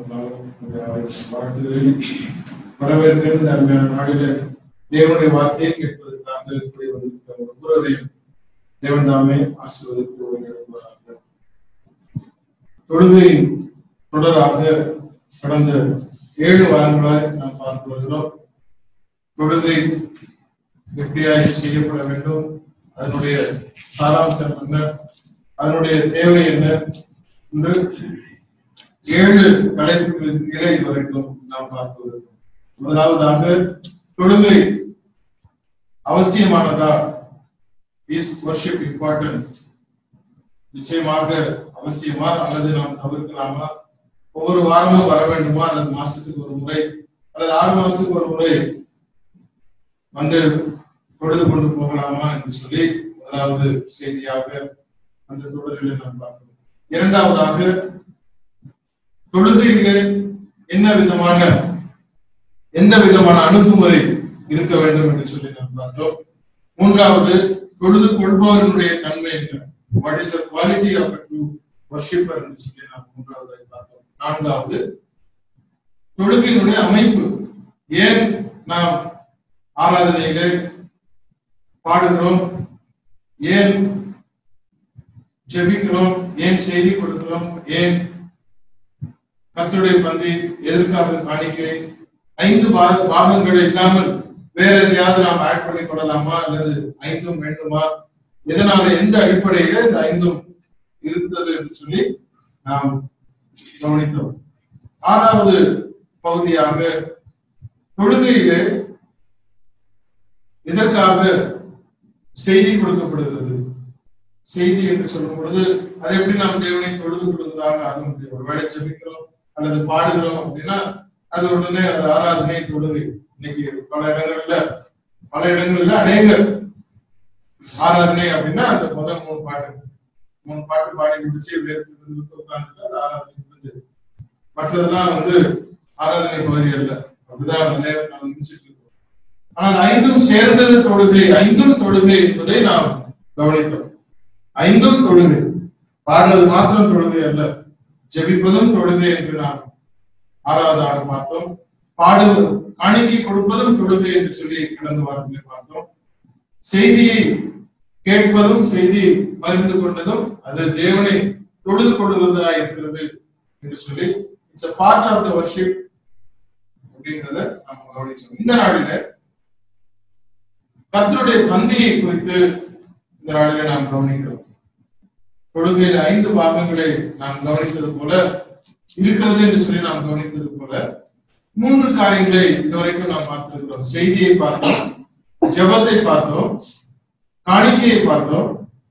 வாழ்த்துகிறேன் வரவேற்கிற இந்த அருமையான நாளில தேவனுடைய வார்த்தையை கேட்பதற்காக கூடி வந்திருக்கிற ஒவ்வொருவரையும் தேவன் தாமே ஆசீர்வதித்து வருகிறார்கள் தொழுகையின் தொடராக கடந்த ஏழு வாரங்களாய் நாம் பார்த்து வருகிறோம் தொழுகை எப்படியாய் செய்யப்பட வேண்டும் அதனுடைய சாராம்சம் என்ன அதனுடைய தேவை என்ன என்று ஏழு தலைப்புகளின் கீழே இதுவரைக்கும் நாம் பார்த்து வருகிறோம் முதலாவதாக தொழுகை அவசியமானதா இஸ் வர்ஷிப் இம்பார்ட்டன்ட் நிச்சயமாக அவசியமா அல்லது நாம் தவிர்க்கலாமா ஒவ்வொரு வாரமும் வர வேண்டுமா அல்லது மாசத்துக்கு ஒரு முறை அல்லது ஆறு மாசத்துக்கு ஒரு முறை வந்து பொழுது கொண்டு போகலாமா என்று சொல்லி முதலாவது செய்தியாக அந்த தொடர்களை நாம் பார்க்கிறோம் இரண்டாவதாக தொழுகையிலே என்ன விதமான எந்த விதமான அணுகுமுறை இருக்க வேண்டும் என்று சொல்லி நாம் பார்த்தோம் மூன்றாவது தொழுது கொள்பவர்களுடைய தன்மை என்ன what is the quality of true worshipper என்று சொல்லி நாம் மூன்றாவது பார்த்தோம் நான்காவது தொழுகையினுடைய அமைப்பு ஏன் நாம் ஆராதனையிலே பாடுகிறோம் ஏன் ஜெபிக்கிறோம் ஏன் செய்தி கொடுக்கிறோம் ஏன் கத்தருடைய பந்தி எதற்காக காணிக்கை ஐந்து பா- பாகங்கள் இல்லாமல் வேற எதையாவது நாம் ஆட் பண்ணி கொள்ளலாமா அல்லது ஐந்தும் வேண்டுமா எதனால எந்த அடிப்படையில இந்த ஐந்தும் இருந்தது என்று சொல்லி நாம் கவனித்தோம் ஆறாவது பகுதியாக தொழுகையிலே எதற்காக செய்தி கொடுக்கப்படுகிறது செய்தி என்று சொல்லும் பொழுது அதை எப்படி நாம் தேவனை தொழுது கொள்வதாக ஆக முடியும் ஒருவேளை ஜெபிக்கிறோம் அல்லது பாடுகிறோம் அப்படின்னா அது உடனே அது ஆராதனை தொழுகை இன்னைக்கு பல இடங்கள்ல பல இடங்கள்ல அநேக ஆராதனை அப்படின்னா அந்த முதல் மூணு பாட்டு மூணு பாட்டு பாடி முடிச்சு வேறு உட்கார்ந்துட்டு அது ஆராதனை முடிஞ்சது மற்றதெல்லாம் வந்து ஆராதனை பகுதி அல்ல அப்படிதான் அந்த நேரம் நாம் நினைச்சிட்டு இருக்கோம் ஆனால் ஐந்தும் சேர்ந்தது தொழுகை ஐந்தும் தொழுகை என்பதை நாம் கவனித்தோம் ஐந்தும் தொழுகை பாடுறது மாத்திரம் தொழுகை அல்ல ஜெபிப்பதும் தொழுகை என்று நாம் ஆறாவதாக பார்த்தோம் பாடுவது காணிக்கை கொடுப்பதும் தொழுகை என்று சொல்லி கடந்த வாரத்திலே பார்த்தோம் செய்தியை கேட்பதும் செய்தி பகிர்ந்து கொண்டதும் அது தேவனை தொழுது கொள்கிறதா இருக்கிறது என்று சொல்லி it's a part of the worship அப்படிங்கிறத நம்ம கவனிச்சோம் இந்த நாளில கர்த்தருடைய பந்தியை குறித்து இந்த நாளில நாம் கவனிக்கிறோம் தொழுகையில ஐந்து பாகங்களை நாம் கவனித்தது போல இருக்கிறது என்று சொல்லி நாம் கவனித்தது போல மூன்று காரியங்களை இதுவரைக்கும் நாம் பார்த்திருக்கிறோம் செய்தியை பார்த்தோம் ஜெபத்தை பார்த்தோம் காணிக்கையை பார்த்தோம்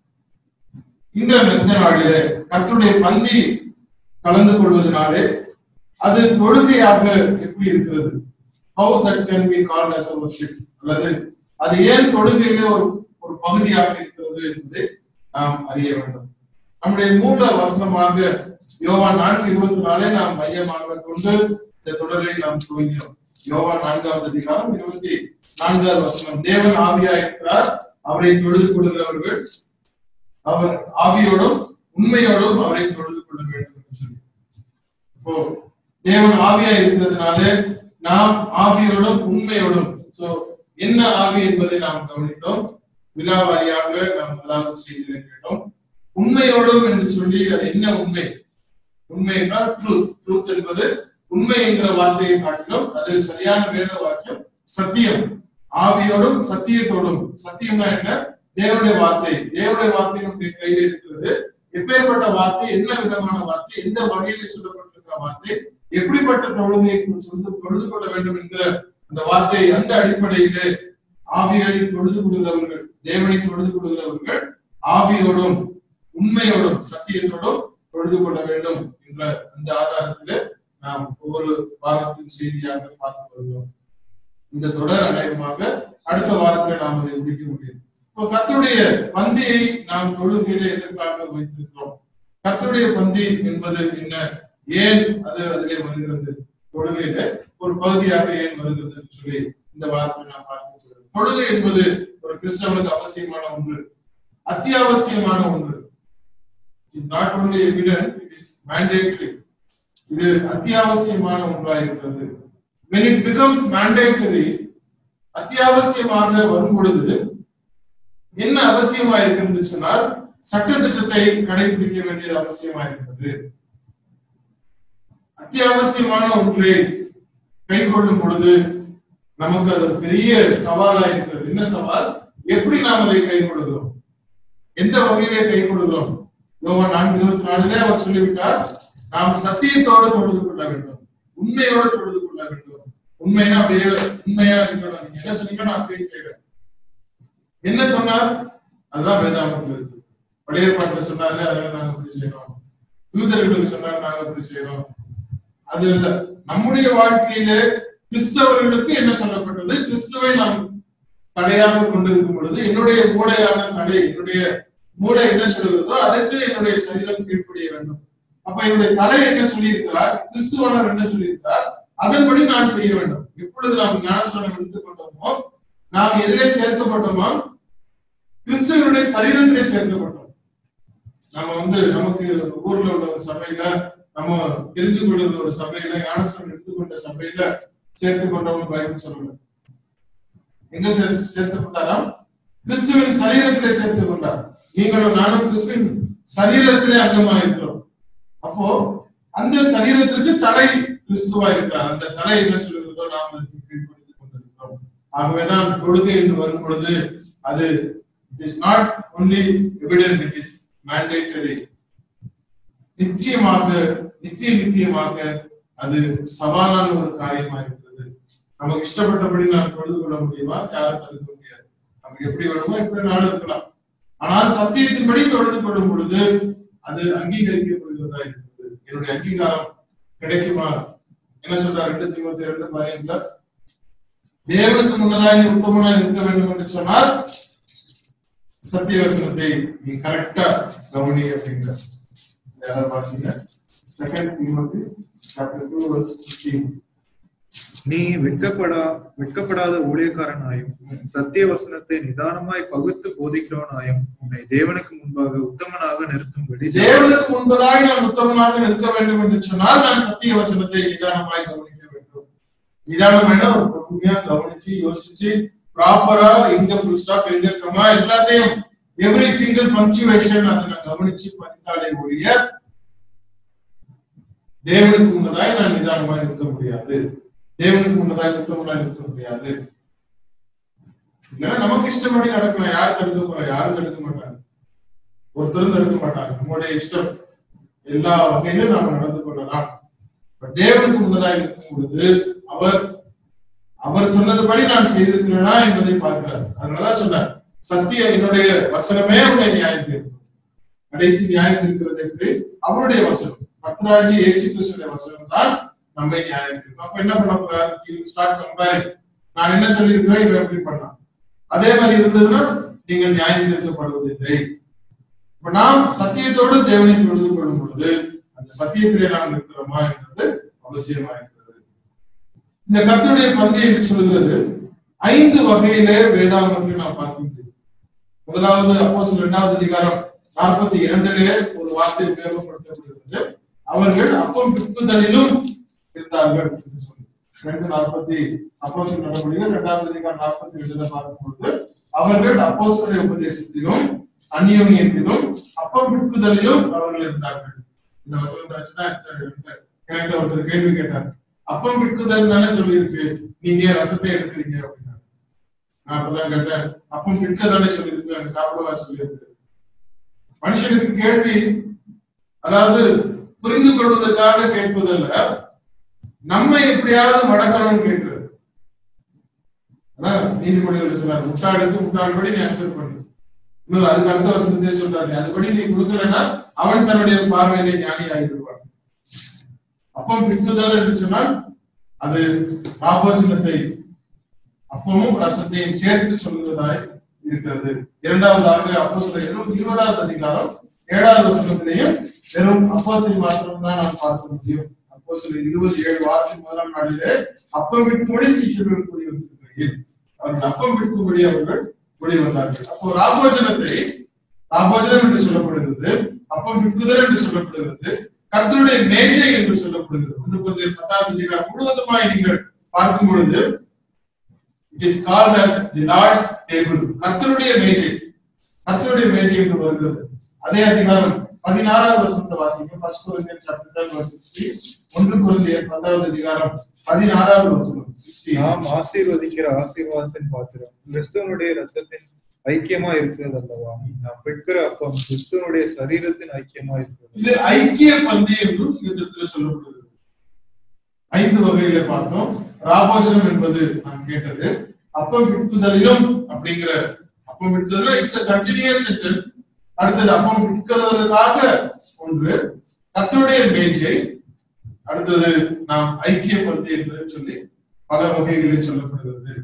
இன்ற இந்த நாளிலே கர்த்தருடைய பந்தி கலந்து கொள்வதனாலே அது தொழுகையாக எப்படி இருக்கிறது how that can be called as a worship அல்லது அது ஏன் தொழுகையிலே ஒரு ஒரு பகுதியாக இருக்கிறது என்பதை நாம் அறிய வேண்டும் நம்முடைய மூல வசனமாக யோவான் நான்கு இருபத்தி நாலே நாம் மையமாக கொண்டு இந்த தொடரை நாம் துவங்கினோம் யோவான் நான்காவது அதிகாரம் இருபத்தி நான்காவது வசனம் தேவன் ஆவியா இருக்கிறார் அவரை தொழுது கொள்கிறவர்கள் அவர் ஆவியோடும் உண்மையோடும் அவரை தொழுது கொள்ள வேண்டும் என்று சொல்லி இப்போ தேவன் ஆவியா இருக்கிறதுனால நாம் ஆவியோடும் உண்மையோடும் சோ என்ன ஆவி என்பதை நாம் கவனித்தோம் விழாவாரியாக நாம் முதலாவது செய்திகளை கேட்டோம் உண்மையோடும் என்று சொல்லி அது என்ன உண்மை உண்மை என்றால் ட்ரூத் ட்ரூத் என்பது உண்மை என்கிற வார்த்தையை காட்டிலும் அது சரியான வேத வாக்கியம் சத்தியம் ஆவியோடும் சத்தியத்தோடும் சத்தியம்னா என்ன தேவனுடைய வார்த்தை தேவனுடைய வார்த்தை நம்முடைய கையில் இருக்கிறது எப்பேற்பட்ட வார்த்தை என்ன விதமான வார்த்தை எந்த வகையில சொல்லப்பட்டிருக்கிற வார்த்தை எப்படிப்பட்ட தொழுகையை சொல்லி தொழுது கொள்ள வேண்டும் என்கிற அந்த வார்த்தை அந்த அடிப்படையிலே ஆவியை தொழுது கொள்கிறவர்கள் தேவனை தொழுது கொள்கிறவர்கள் ஆவியோடும் உண்மையோடும் சத்தியத்தோடும் தொழுது கொள்ள வேண்டும் என்ற அந்த ஆதாரத்திலே நாம் ஒவ்வொரு வாரத்தின் செய்தியாக பார்த்து வருகிறோம் இந்த தொடர் அநேகமாக அடுத்த வாரத்தில் நாம் அதை முடிக்க முடியும் இப்போ கர்த்தருடைய பந்தியை நாம் தொழுகையில எதற்காக வைத்திருக்கிறோம் கர்த்தருடைய பந்தி என்பது என்ன ஏன் அது அதிலே வருகிறது தொழுகையில ஒரு பகுதியாக ஏன் வருகிறது என்று சொல்லி இந்த வாரத்தில் நாம் பார்க்க போகிறோம் தொழுகை என்பது ஒரு கிறிஸ்தவனுக்கு அவசியமான ஒன்று அத்தியாவசியமான ஒன்று is not only evident it is mandatory இது அத்தியாவசியமான ஒன்றா இருக்கிறது when it becomes mandatory அத்தியாவசியமாக வரும் பொழுது என்ன அவசியமா இருக்குன்னு சொன்னால் சட்டத்திட்டத்தை கடைபிடிக்க வேண்டியது அவசியமா இருக்கிறது அத்தியாவசியமான ஒன்றை கைக்கொள்ளும் பொழுது நமக்கு அது ஒரு பெரிய சவாலா இருக்கிறது என்ன சவால் எப்படி நாம் அதை கைக்கொள்கிறோம் எந்த வகையிலே கைக்கொள்கிறோம் யோவான் நான்கு இருபத்தி நாலுலே அவர் சொல்லிவிட்டார் நாம் சத்தியத்தோடு தொழுது கொள்ள வேண்டும் உண்மையோடு தொழுது கொள்ள வேண்டும் உண்மைனா அப்படியே உண்மையா இருக்கணும் நீங்க என்ன சொன்னீங்க நான் அப்படியே செய்வேன் என்ன சொன்னார் அதுதான் வேதாமத்தில் இருக்கு பழைய பாட்டுல சொன்னாரு அதனால நாங்க அப்படி செய்யறோம் யூதர்களுக்கு சொன்னாரு நாங்க அப்படி செய்யறோம் அது இல்ல நம்முடைய வாழ்க்கையில கிறிஸ்தவர்களுக்கு என்ன சொல்லப்பட்டது கிறிஸ்துவை நாம் தடையாக கொண்டிருக்கும் பொழுது என்னுடைய மூளையான தடை என்னுடைய மூளை என்ன சொல்லுகிறதோ அதற்கு என்னுடைய சரீரம் கீழ்ப்படிய வேண்டும் அப்ப என்னுடைய தலை என்ன சொல்லியிருக்கிறார் கிறிஸ்துவானவர் என்ன சொல்லியிருக்கிறார் அதன்படி நான் செய்ய வேண்டும் எப்பொழுது நாம் ஞானஸ்நானம் எடுத்துக் கொண்டோமோ நாம் எதிரே சேர்க்கப்பட்டோமோ கிறிஸ்துவனுடைய சரீரத்திலே சேர்க்கப்பட்டோம் நம்ம வந்து நமக்கு ஊர்ல உள்ள ஒரு சபையில நம்ம தெரிஞ்சு கொள்ளுற ஒரு சபையில ஞானஸ்நானம் எடுத்துக்கொண்ட சபையில சேர்த்து கொண்டவங்க பைபிள் சொல்லல எங்க சேர்த்து சேர்த்துக்கொண்டாராம் கிறிஸ்துவின் சரீரத்திலே சேர்த்துக் கொண்டார் நீங்களும் நானும் கிறிஸ்துவின் சரீரத்திலே அங்கமா இருக்கிறோம் அப்போ அந்த சரீரத்திற்கு தலை கிறிஸ்துவா இருக்கிறார் அந்த தலை என்ன சொல்லுகிறதோ நாம் அதற்கு கீழ்ப்படுத்திக் கொண்டிருக்கிறோம் ஆகவேதான் கொள்கை என்று வரும் பொழுது அது it is not only evident it is mandatory நிச்சயமாக நித்திய நித்தியமாக அது சவாலான ஒரு காரியமா இருக்கிறது நமக்கு இஷ்டப்பட்டபடி நாம் தொழுது கொள்ள முடியுமா யாரும் தடுக்க முடியாது நமக்கு எப்படி வேணுமோ எப்படி நாளும் இருக்கலாம் ஆனால் சத்தியத்தின்படி தொழுது கொள்ளும் பொழுது அது அங்கீகரிக்கப்படுகிறதா இருக்கிறது என்னுடைய அங்கீகாரம் கிடைக்குமா என்ன சொல்றார் ரெண்டு தீமத்தி ரெண்டு பதினைந்துல தேவனுக்கு முன்னதாக நீ உத்தமனா இருக்க வேண்டும் என்று சொன்னால் சத்தியவசனத்தை நீ கரெக்டா கவனி அப்படிங்கிற யாராவது வாசிங்க second Timothy chapter two verse fifteen நீ வெட்கப்படா வெட்கப்படாத ஊழியக்காரனாயும் சத்திய வசனத்தை நிதானமாய் பகுத்து போதிக்கிறவனாயும் உன்னை தேவனுக்கு முன்பாக உத்தமனாக நிறுத்தும்படி தேவனுக்கு முன்பதாய் நான் உத்தமனாக நிற்க வேண்டும் என்று சொன்னால் நான் சத்திய வசனத்தை நிதானமாய் கவனிக்க வேண்டும் நிதானம் என்ன ஒரு பொறுமையா கவனிச்சு யோசிச்சு ப்ராப்பரா எங்க ஃபுல் ஸ்டாப் எங்க கமா எல்லாத்தையும் எவ்ரி சிங்கிள் பங்க்சுவேஷன் அதை நான் கவனிச்சு படித்தாலே ஒழிய தேவனுக்கு முன்னதாய் நான் நிதானமாய் நிற்க முடியாது தேவனுக்கு முன்னதாய் உத்தமனாய் நிற்க முடியாது இல்லைன்னா நமக்கு இஷ்டப்படி நடக்கலாம் யார் தடுக்க போறா யாரும் தடுக்க மாட்டாங்க ஒருத்தரும் தடுக்க மாட்டாங்க நம்முடைய இஷ்டம் எல்லா வகையிலும் நாம் நடந்து கொள்ளலாம் But தேவனுக்கு முன்னதாக இருக்கும் பொழுது அவர் அவர் சொன்னதுபடி நான் செய்திருக்கிறேனா என்பதை பார்க்கிறார் அதனாலதான் சொன்னார் சத்தியம் என்னுடைய வசனமே உன்னை நியாயம் தீர்க்கும் கடைசி நியாயம் இருக்கிறது என்று அவருடைய வசனம் பத்ராகி இயேசு கிறிஸ்துடைய வசனம் தான் நம்மை நியாயம் தீர்க்கும் அப்ப என்ன பண்ண போறாரு ஸ்டார்ட் கம்பேரிங் நான் என்ன சொல்லியிருக்கிறேன் இவன் எப்படி பண்ணான் அதே மாதிரி இருந்ததுன்னா நீங்கள் நியாயம் தீர்க்கப்படுவதில்லை இப்ப நாம் சத்தியத்தோடு தேவனை தொழுது கொள்ளும் பொழுது அந்த சத்தியத்திலே நாம் இருக்கிறோமா என்பது அவசியமா இருக்கிறது இந்த கர்த்தருடைய பந்தி என்று சொல்கிறது ஐந்து வகையிலே வேதாகமத்தில் நாம் பார்க்க முடியும் முதலாவது அப்போ இரண்டாவது அதிகாரம் நாற்பத்தி இரண்டிலே ஒரு வார்த்தை உபயோகப்படுத்தப்படுகிறது அவர்கள் அப்பம் பிற்புதலிலும் இருந்தார்கள் என்று சொல்லி ரெண்டு நாற்பத்தி அப்போசல் நடவடிக்கைகள் இரண்டாவது அதிகாரம் நாற்பத்தி ரெண்டுல பார்க்கும்போது அவர்கள் அப்போஸ்தலருடைய உபதேசத்திலும் அந்நியோன்யத்திலும் அப்பம் பிற்புதலிலும் அவர்கள் இருந்தார்கள் இந்த வசனத்தை வச்சுதான் எனக்கு ஒருத்தர் கேள்வி கேட்டார் அப்பம் பிற்குதல் தானே சொல்லியிருக்கு நீங்க ஏன் ரசத்தை எடுக்கிறீங்க அப்படின்னா நான் அப்பதான் கேட்டேன் அப்பம் பிற்க தானே சொல்லியிருக்கு அங்க சாப்பிடவா சொல்லியிருக்கு மனுஷனுக்கு கேள்வி அதாவது புரிந்து கொள்வதற்காக கேட்பதல்ல நம்ம எப்படியாவது மடக்கணும்னு கேட்கிறது அதான் நீதிமொழிகள் சொல்றாரு முட்டாளுக்கு முட்டாள்படி நீ அக்செப்ட் பண்ணு இன்னொரு அதுக்கு அடுத்த வசனத்தையே சொல்றாரு அதுபடி நீ கொடுக்கலன்னா அவன் தன்னுடைய பார்வையிலே ஞானி ஆகிவிடுவான் அப்பம் பிக்குதல் என்று சொன்னால் அது ராபோஜனத்தை அப்பமும் ரசத்தையும் சேர்த்து சொல்லுவதாய் இருக்கிறது இரண்டாவதாக அப்போ சில இருபதாவது அதிகாரம் ஏழாவது வசனத்திலேயும் வெறும் அப்பத்தை மாத்திரம் தான் நாம் பார்க்க முடியும் அப்போ சில இருபது ஏழு வாரத்தின் முதலாம் நாளிலே அப்பம் விற்கும்படி சீக்கிரம் கூடி வந்திருக்கிறீர்கள் அவர்கள் அப்பம் விற்கும்படி அவர்கள் கூடி வந்தார்கள் அப்போ ராபோஜனத்தை ராபோஜனம் என்று சொல்லப்படுகிறது அப்பம் விற்குதல் என்று சொல்லப்படுகிறது கர்த்தருடைய மேஜை என்று சொல்லப்படுகிறது ஒன்று குழந்தையர் பத்தாவது அதிகாரம் முழுவதுமாய் நீங்கள் பார்க்கும் பொழுது it is called as the Lord's table கர்த்தருடைய மேஜை கர்த்தருடைய மேஜை என்று வருகிறது அதே அதிகாரம் பதினாறாவது வசனத்தை வாசிங்க ஃபர்ஸ்ட் குழந்தையர் சாப்டர் ஒன்று குழந்தையர் பத்தாவது அதிகாரம் பதினாறாவது வசனம் 16 நாம் ஆசீர்வதிக்கிற ஆசீர்வாதத்தின் பாத்திரம் கிறிஸ்துவனுடைய ரத்தத்தின் ஐக்கியமா இருக்கிறது அல்லவா நாம் பெற்கிற அப்பம் கிறிஸ்துவனுடைய சரீரத்தின் ஐக்கியமா இருக்கிறது இது ஐக்கிய பந்தி என்றும் இதற்கு சொல்லப்படுகிறது ஐந்து வகையில பார்த்தோம் ராபோஜனம் என்பது நாம் கேட்டது அப்பம் விற்குதலிலும் அப்படிங்கிற அப்பம் விற்குதல இட்ஸ் a கண்டினியூஸ் சென்டென்ஸ் அடுத்தது அப்பம் விற்கிறதற்காக ஒன்று கர்த்தருடைய மேஜை அடுத்தது நாம் ஐக்கிய பந்தி என்று சொல்லி பல வகைகளில் சொல்லப்படுகிறது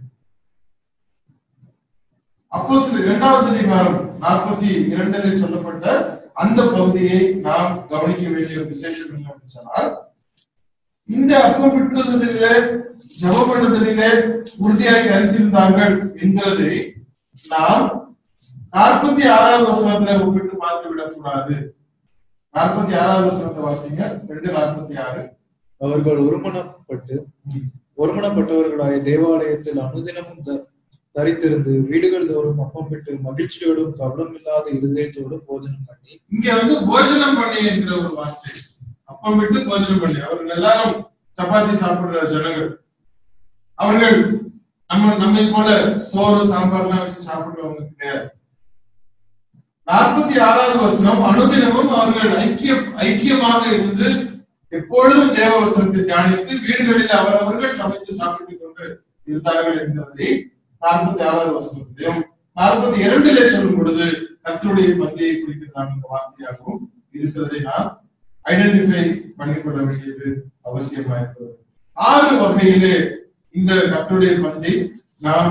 அப்போ சில இரண்டாவது அதிகாரம் நாற்பத்தி இரண்டில் சொல்லப்பட்ட அந்த பகுதியை நாம் கவனிக்க வேண்டிய ஒரு விசேஷம் என்னன்னு சொன்னால் இந்த அப்பம் விற்குவதிலே ஜபம் பண்ணுவதிலே உறுதியாய் அறிந்திருந்தார்கள் என்கிறதை நாம் நாற்பத்தி ஆறாவது வசனத்துல ஒப்பிட்டு பார்த்து விடக்கூடாது நாற்பத்தி ஆறாவது வசனத்தை வாசிங்க ரெண்டு நாற்பத்தி ஆறு அவர்கள் ஒருமனப்பட்டு ஒருமனப்பட்டவர்களாய் தேவாலயத்தில் அனுதினமும் த- தரித்திருந்து வீடுகள் தோறும் அப்பம் விட்டு மகிழ்ச்சியோடும் கவனம் இல்லாத இருதயத்தோடும் போஜனம் பண்ணி இங்க வந்து போஜனம் பண்ணி என்கிற ஒரு வார்த்தை அப்பம் விட்டு போஜனம் பண்ணி அவர்கள் எல்லாரும் சப்பாத்தி சாப்பிடுற ஜனங்கள் அவர்கள் நம்ம நம்மை போல சோறு சாம்பார்லாம் வச்சு சாப்பிடுறவங்க கிடையாது நாற்பத்தி ஆறாவது வசனம் அனுதினமும் அவர்கள் ஐக்கிய ஐக்கியமாக இருந்து எப்பொழுதும் தேவ வசனத்தை தியானித்து வீடுகளில் அவரவர்கள் சமைத்து சாப்பிட்டுக் கொண்டு இருந்தார்கள் என்கிறதை நாற்பத்தி ஆறாவது வசனத்திலும் நாற்பத்தி இரண்டிலே சொல்லும் பொழுது கர்த்தருடைய பந்தியை குறிக்கிறதான இந்த வார்த்தையாகவும் இருக்கிறதை நாம் ஐடென்டிஃபை பண்ணிக்கொள்ள வேண்டியது அவசியமா இருக்கிறது ஆறு வகையிலே இந்த கர்த்தருடைய பந்தி நாம்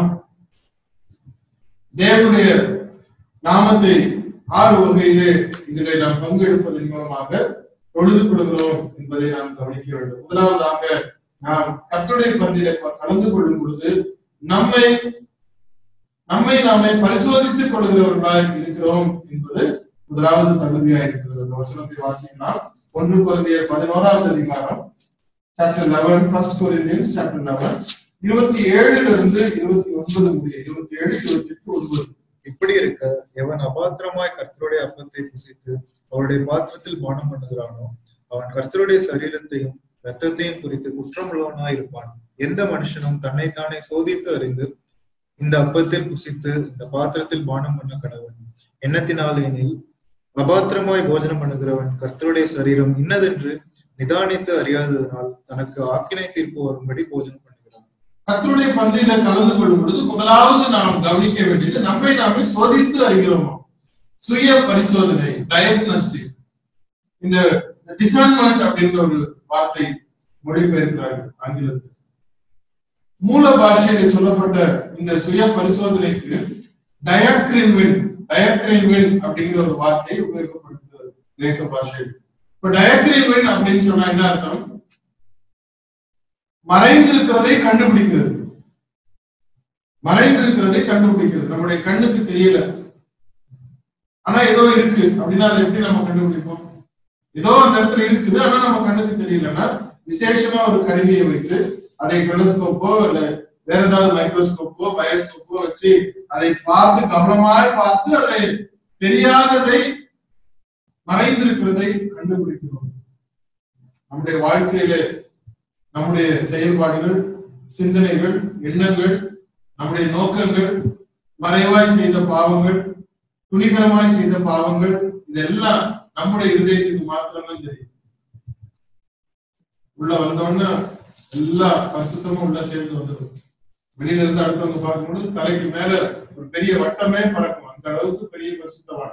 தேவனுடைய நாமத்தை ஆறு வகையிலே இதிலே நாம் பங்கெடுப்பதன் மூலமாக தொழுது கொள்கிறோம் என்பதை நாம் கவனிக்க வேண்டும் முதலாவதாக நாம் கர்த்தருடைய பந்தியில கலந்து கொள்ளும் பொழுது நம்மை நம்மை நாமே பரிசோதித்துக் கொள்கிறவர்களாய் இருக்கிறோம் என்பது முதலாவது தகுதியா இருக்கிறது அந்த வசனத்தை வாசிக்கலாம் ஒன்று குழந்தையர் பதினோராவது அதிகாரம் chapter eleven first Corinthians chapter eleven இருபத்தி ஏழுல இருந்து இருபத்தி ஒன்பது முடிய இருபத்தி ஏழு இருபத்தி எட்டு ஒன்பது இப்படி இருக்க எவன் அபாத்திரமாய் கர்த்தருடைய அப்பத்தை புசித்து அவருடைய பாத்திரத்தில் பானம் பண்ணுகிறானோ அவன் கர்த்தருடைய சரீரத்தையும் இரத்தத்தையும் குறித்து குற்றமுள்ளவனாய் இருப்பான் எந்த மனுஷனும் தன்னைத்தானே சோதித்து அறிந்து இந்த அப்பத்தில் புசித்து இந்த பாத்திரத்தில் பானம் பண்ண கடவன் எண்ணத்தினால் எனில் அபாத்திரமாய் போஜனம் பண்ணுகிறவன் கர்த்தருடைய சரீரம் இன்னதென்று நிதானித்து அறியாததனால் தனக்கு ஆக்கினை தீர்ப்பு வரும்படி போஜனம் பண்ணுகிறான் கர்த்தருடைய பந்தியில கலந்து கொள்ளும் பொழுது முதலாவது நாம் கவனிக்க வேண்டியது நம்மை நாமே சோதித்து அறிகிறோமா சுய பரிசோதனை டயக்னோஸ்டிக் இந்த டிசர்ன்மெண்ட் அப்படின்ற ஒரு வார்த்தை மொழிபெயர்க்கிறார்கள் ஆங்கிலத்தில் மூல பாஷையில் சொல்லப்பட்ட இந்த சுய பரிசோதனைக்கு டயக்ரின்வின் டயக்ரின்வின் அப்படிங்கிற ஒரு வார்த்தை உபயோகப்படுத்துகிறது கிரேக்க பாஷையில் இப்ப டயக்ரின்வின் அப்படின்னு சொன்னா என்ன அர்த்தம் மறைந்திருக்கிறதை கண்டுபிடிக்கிறது மறைந்திருக்கிறதை கண்டுபிடிக்கிறது நம்முடைய கண்ணுக்கு தெரியல ஆனா ஏதோ இருக்கு அப்படின்னா அதை எப்படி நம்ம கண்டுபிடிப்போம் ஏதோ அந்த இடத்துல இருக்குது ஆனா நம்ம கண்ணுக்கு தெரியலன்னா விசேஷமா ஒரு கருவியை வைத்து அதை டெலிஸ்கோப்போ இல்ல வேற ஏதாவது மைக்ரோஸ்கோப்போ பயோஸ்கோப்போ வச்சு அதை பார்த்து கவனமாய் பார்த்து அதை தெரியாததை மறைந்திருக்கிறதை கண்டுபிடிக்கிறோம் நம்முடைய வாழ்க்கையில நம்முடைய செயல்பாடுகள் சிந்தனைகள் எண்ணங்கள் நம்முடைய நோக்கங்கள் மறைவாய் செய்த பாவங்கள் துணிகரமாய் செய்த பாவங்கள் இதெல்லாம் நம்முடைய இருதயத்துக்கு மாத்திரம்தான் தெரியும் உள்ள வந்தோடனே எல்லா பரிசுத்தமும் உள்ள சேர்ந்து வந்துடும் வெளியில இருந்து அடுத்தவங்க பார்க்கும்போது தலைக்கு மேல ஒரு பெரிய வட்டமே பறக்கும் அந்த அளவுக்கு பெரிய பரிசுத்தமான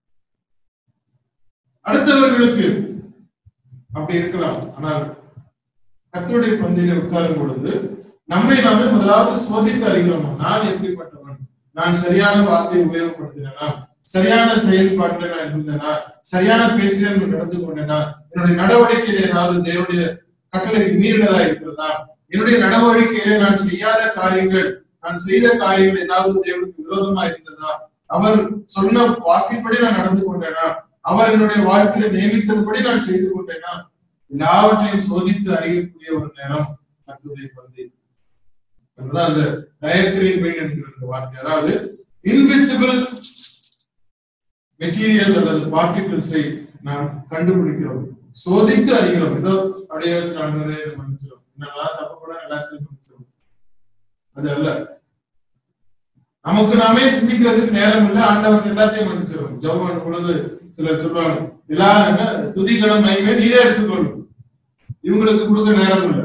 அடுத்தவர்களுக்கு அப்படி இருக்கலாம் ஆனால் கர்த்தருடைய பந்தியில உட்காரும் பொழுது நம்மை நாமே முதலாவது சோதித்து அறிகிறோம் நான் எப்படிப்பட்டவன் நான் சரியான வார்த்தையை உபயோகப்படுத்தினேனா சரியான செயல்பாட்டுல நான் இருந்தேனா சரியான பேச்சில நான் நடந்து கொண்டேனா என்னுடைய நடவடிக்கையில ஏதாவது தேவனுடைய கட்டளைக்கு மீறினதா இருக்கிறதா என்னுடைய நடவடிக்கையில நான் செய்யாத காரியங்கள் நான் செய்த காரியங்கள் ஏதாவது தேவனுக்கு விரோதமா இருந்ததா அவர் சொன்ன வாக்கின்படி நான் நடந்து கொண்டேனா அவர் என்னுடைய வாழ்க்கையில நியமித்ததுபடி நான் செய்து கொண்டேனா எல்லாவற்றையும் சோதித்து அறியக்கூடிய ஒரு நேரம் கர்த்தருடைய பந்தி அதுதான் அந்த டயக்ரீன் பெயின் என்கிற இந்த வார்த்தை அதாவது இன்விசிபிள் மெட்டீரியல் அல்லது பார்ட்டிகிள்ஸை நாம் கண்டுபிடிக்கிறோம் சோதித்து அறிகிறோம் ஏதோ அப்படியே நான்கு மன்னிச்சிடும் என்னெல்லாம் தப்பு கூட எல்லாத்தையும் மன்னிச்சிடும் அது அல்ல நமக்கு நாமே சிந்திக்கிறதுக்கு நேரம் இல்லை ஆண்டவர் எல்லாத்தையும் மன்னிச்சிடும் ஜவுன் பொழுது சிலர் சொல்லுவாங்க எல்லா என்ன துதிகணம் மைமே நீரே எடுத்துக்கொள்ளும் இவங்களுக்கு கொடுக்க நேரம் இல்லை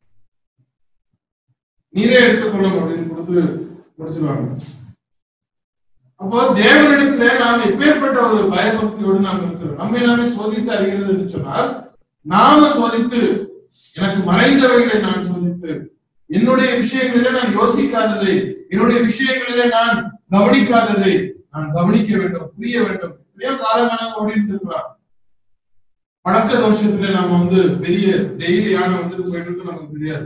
நீரே எடுத்துக்கொள்ளும் அப்படின்னு கொடுத்து முடிச்சிருவாங்க அப்போ தேவனிடத்துல நாம் எப்பேற்பட்ட ஒரு பயபக்தியோடு நாம் இருக்கிறோம் நம்மை நாமே சோதித்து அறிகிறது என்று சொன்னால் நாம சோதித்து எனக்கு மறைந்தவைகளை நான் சோதித்து என்னுடைய விஷயங்களிலே நான் யோசிக்காததை என்னுடைய விஷயங்களிலே நான் கவனிக்காததை நான் கவனிக்க வேண்டும் புரிய வேண்டும் எத்தனையோ காலகாலம் ஓடிட்டு இருக்கிறான் பழக்க தோஷத்துல நாம வந்து பெரிய டெய்லியான வந்துட்டு போயிட்டு இருக்கு நமக்கு தெரியாது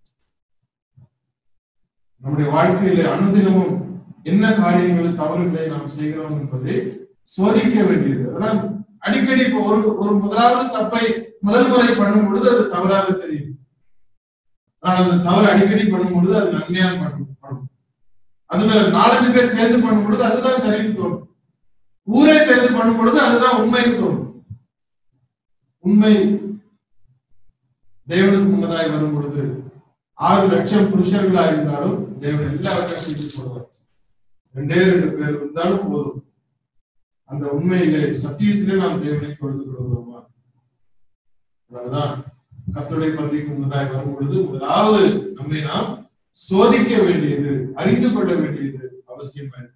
நம்முடைய வாழ்க்கையில அனுதினமும் என்ன காரியங்கள் தவறுகளை நாம் செய்கிறோம் என்பதை சோதிக்க வேண்டியது அதனால் அடிக்கடி இப்போ ஒரு ஒரு முதலாவது தப்பை முதல் முறை பண்ணும் பொழுது அது தவறாக தெரியும் ஆனால் அந்த தவறு அடிக்கடி பண்ணும் பொழுது அது நன்மையா பண்ணும் பண்ணும் அதுல நாலஞ்சு பேர் சேர்ந்து பண்ணும் பொழுது அதுதான் சரின்னு தோணும் ஊரே சேர்ந்து பண்ணும் பொழுது அதுதான் உண்மைன்னு தோணும் உண்மை தேவனுக்கு முன்னதாய் வரும் பொழுது ஆறு லட்சம் புருஷர்களா இருந்தாலும் தேவன் எல்லாவற்றையும் செய்து போடுவார் ரெண்டே ரெண்டு பேர் இருந்தாலும் போதும் அந்த உண்மையிலே சத்தியத்திலே நாம் தேவனை கொண்டு கொள்கிறோமா அதனாலதான் கர்த்தருடைய பந்திக்கு முன்னதாய் வரும் பொழுது முதலாவது நம்மை நாம் சோதிக்க வேண்டியது அறிந்து கொள்ள வேண்டியது அவசியமா இருக்கிறது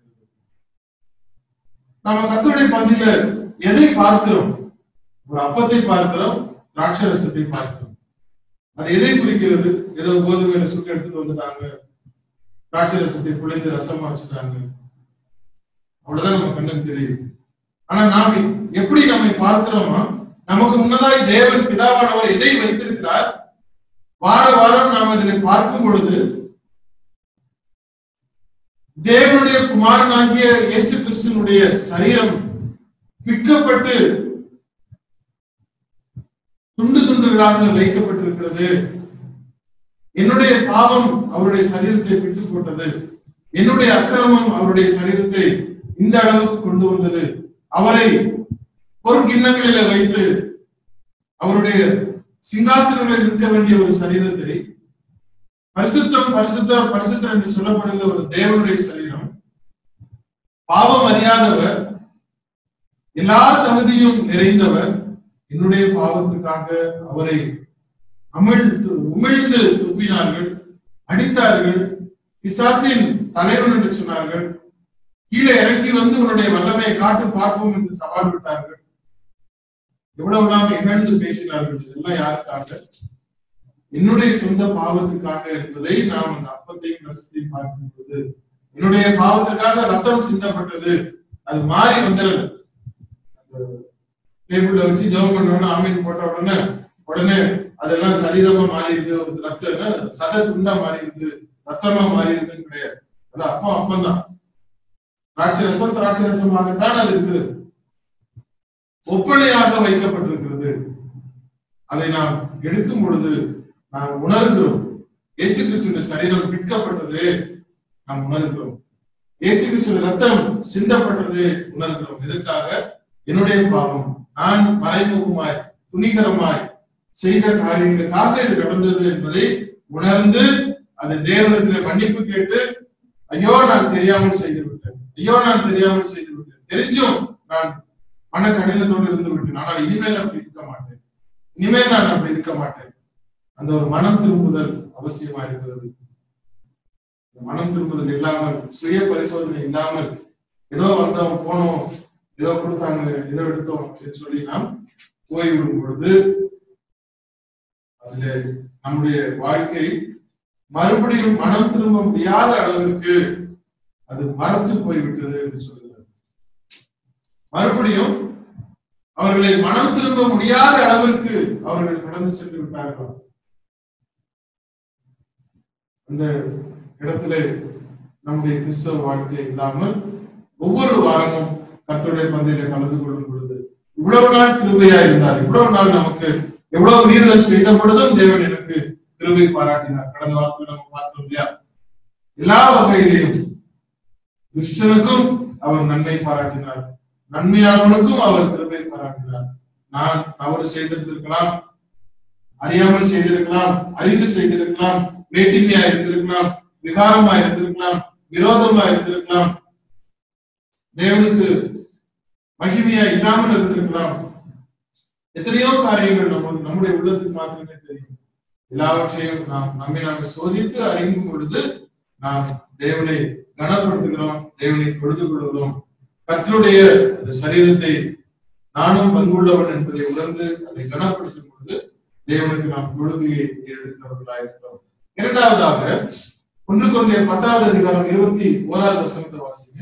நாம கர்த்தருடைய பந்தியில எதை பார்க்கிறோம் ஒரு அப்பத்தை பார்க்கிறோம் திராட்சரசத்தை பார்க்கிறோம் அது எதை குறிக்கிறது ஏதோ கோதுமையில சுட்டு எடுத்துட்டு வந்துட்டாங்க திராட்சரசத்தை புளிந்து ரசமா வச்சுட்டாங்க அவ்வளவுதான் நம்ம கண்ணுக்கு தெரியுது ஆனா நாம் எப்படி நம்மை பார்க்கிறோமா நமக்கு முன்னதாய் தேவன் பிதாவானவர் எதை வைத்திருக்கிறார் வார வாரம் நாம் அதில் பார்க்கும் பொழுது தேவனுடைய குமாரனாகிய இயேசு கிறிஸ்துனுடைய சரீரம் பிற்கப்பட்டு துண்டு துண்டுகளாக வைக்கப்பட்டிருக்கிறது என்னுடைய பாவம் அவருடைய சரீரத்தை விட்டு போட்டது என்னுடைய அக்கிரமம் அவருடைய சரீரத்தை இந்த அளவுக்கு கொண்டு வந்தது அவரை ஒரு கிண்ணங்களில வைத்து அவருடைய சிங்காசனங்களில் இருக்க வேண்டிய ஒரு சரீரத்தை பரிசுத்தம் பரிசுத்த பரிசுத்தம் என்று சொல்லப்படுகிற ஒரு தேவனுடைய சரீரம் பாவம் அறியாதவர் எல்லா தகுதியும் நிறைந்தவர் என்னுடைய பாவத்திற்காக அவரை அமிழ்ந்து உமிழ்ந்து துப்பினார்கள் அடித்தார்கள் பிசாசின் தலைவன் என்று சொன்னார்கள் கீழே இறங்கி வந்து உன்னுடைய வல்லமையை காட்டு பார்ப்போம் என்று சவால் விட்டார்கள் எவ்வளவுலாம் இகழ்ந்து பேசினார்கள் இதெல்லாம் யாருக்காக என்னுடைய சொந்த பாவத்துக்காக என்பதை நாம் அந்த அப்பத்தையும் ரசத்தையும் பார்க்கும் பொழுது என்னுடைய பாவத்திற்காக ரத்தம் சிந்தப்பட்டது அது மாறி வந்துடல டேபிள்ல வச்சு ஜெபம் பண்ணோம்னா ஆமீன் போட்ட உடனே உடனே அதெல்லாம் சரீரமா மாறிடுது ஒரு ரத்தம் சத துண்டா மாறிடுது ரத்தமா மாறிடுதுன்னு கிடையாது அது அப்போ அப்பந்தான் திராட்சரசம் திராட்சரசமாகத்தான் அது இருக்கிறது ஒப்பனையாக வைக்கப்பட்டிருக்கிறது அதை நாம் எடுக்கும் பொழுது நாம் உணர்கிறோம் இயேசு கிறிஸ்துவின் சரீரம் பிற்கப்பட்டது நாம் உணர்கிறோம் இயேசு கிறிஸ்துவின் ரத்தம் சிந்தப்பட்டது உணர்கிறோம் எதற்காக என்னுடைய பாவம் நான் மறைமுகமாய் துணிகரமாய் செய்த காரியங்களுக்காக இது நடந்தது என்பதை உணர்ந்து அது தேவனத்தில் மன்னிப்பு கேட்டு ஐயோ நான் தெரியாமல் செய்து விட்டேன் ஐயோ நான் தெரியாமல் செய்து விட்டேன் தெரிஞ்சும் நான் மன கடினத்தோடு இருந்து விட்டேன் ஆனால் இனிமேல் அப்படி இருக்க மாட்டேன் இனிமேல் நான் அப்படி இருக்க மாட்டேன் அந்த ஒரு மனம் திரும்புதல் அவசியமா இருக்கிறது மனம் திரும்புதல் இல்லாமல் சுய பரிசோதனை இல்லாமல் ஏதோ வந்தோம் போனோம் ஏதோ கொடுத்தாங்க ஏதோ எடுத்தோம் அப்படின்னு சொல்லி நாம் போய்விடும் பொழுது அதுல நம்முடைய வாழ்க்கை மறுபடியும் மனம் திரும்ப முடியாத அளவிற்கு அது மறந்து போய்விட்டது என்று சொல்கிறது மறுபடியும் அவர்களை மனம் திரும்ப முடியாத அளவிற்கு அவர்கள் கடந்து சென்று விட்டார்கள் அந்த இடத்துல நம்முடைய கிறிஸ்தவ வாழ்க்கை இல்லாமல் ஒவ்வொரு வாரமும் கர்த்தருடைய பந்தையில கலந்து கொள்ளும் பொழுது இவ்வளவு நாள் கிருபையா இருந்தார் இவ்வளவு நாள் நமக்கு எவ்வளவு மீறுதல் செய்த பொழுதும் தேவன் எனக்கு கிருபை பாராட்டினார் கடந்த வாரத்தில் நம்ம பார்த்தோம் இல்லையா எல்லா வகையிலையும் கிறிஸ்தனுக்கும் அவர் நன்மை பாராட்டினார் நன்மையானவனுக்கும் அவர் கிருபை பாராட்டினார் நான் தவறு செய்திருந்திருக்கலாம் அறியாமல் செய்திருக்கலாம் அறிந்து செய்திருக்கலாம் வேட்டிமையா இருந்திருக்கலாம் விகாரமா இருந்திருக்கலாம் விரோதமா இருந்திருக்கலாம் தேவனுக்கு மகிமையா இல்லாமல் இருந்திருக்கலாம் எத்தனையோ காரியங்கள் நம்ம நம்முடைய உள்ளத்துக்கு மாத்திரமே தெரியும் எல்லாவற்றையும் நாம் நம்மை நாங்கள் சோதித்து அறியும் பொழுது நாம் தேவனை கனப்படுத்துகிறோம் தேவனை தொழுது கொள்கிறோம் கர்த்தருடைய அந்த சரீரத்தை நானும் பங்குள்ளவன் என்பதை உணர்ந்து அதை கனப்படுத்தும் பொழுது தேவனுக்கு நாம் தொழுகையை எடுக்கிறவர்களாக இருக்கிறோம் இரண்டாவதாக ஒன்று குழந்தைய பத்தாவது அதிகாரம் இருபத்தி ஓராவது வசனத்தை வாசிங்க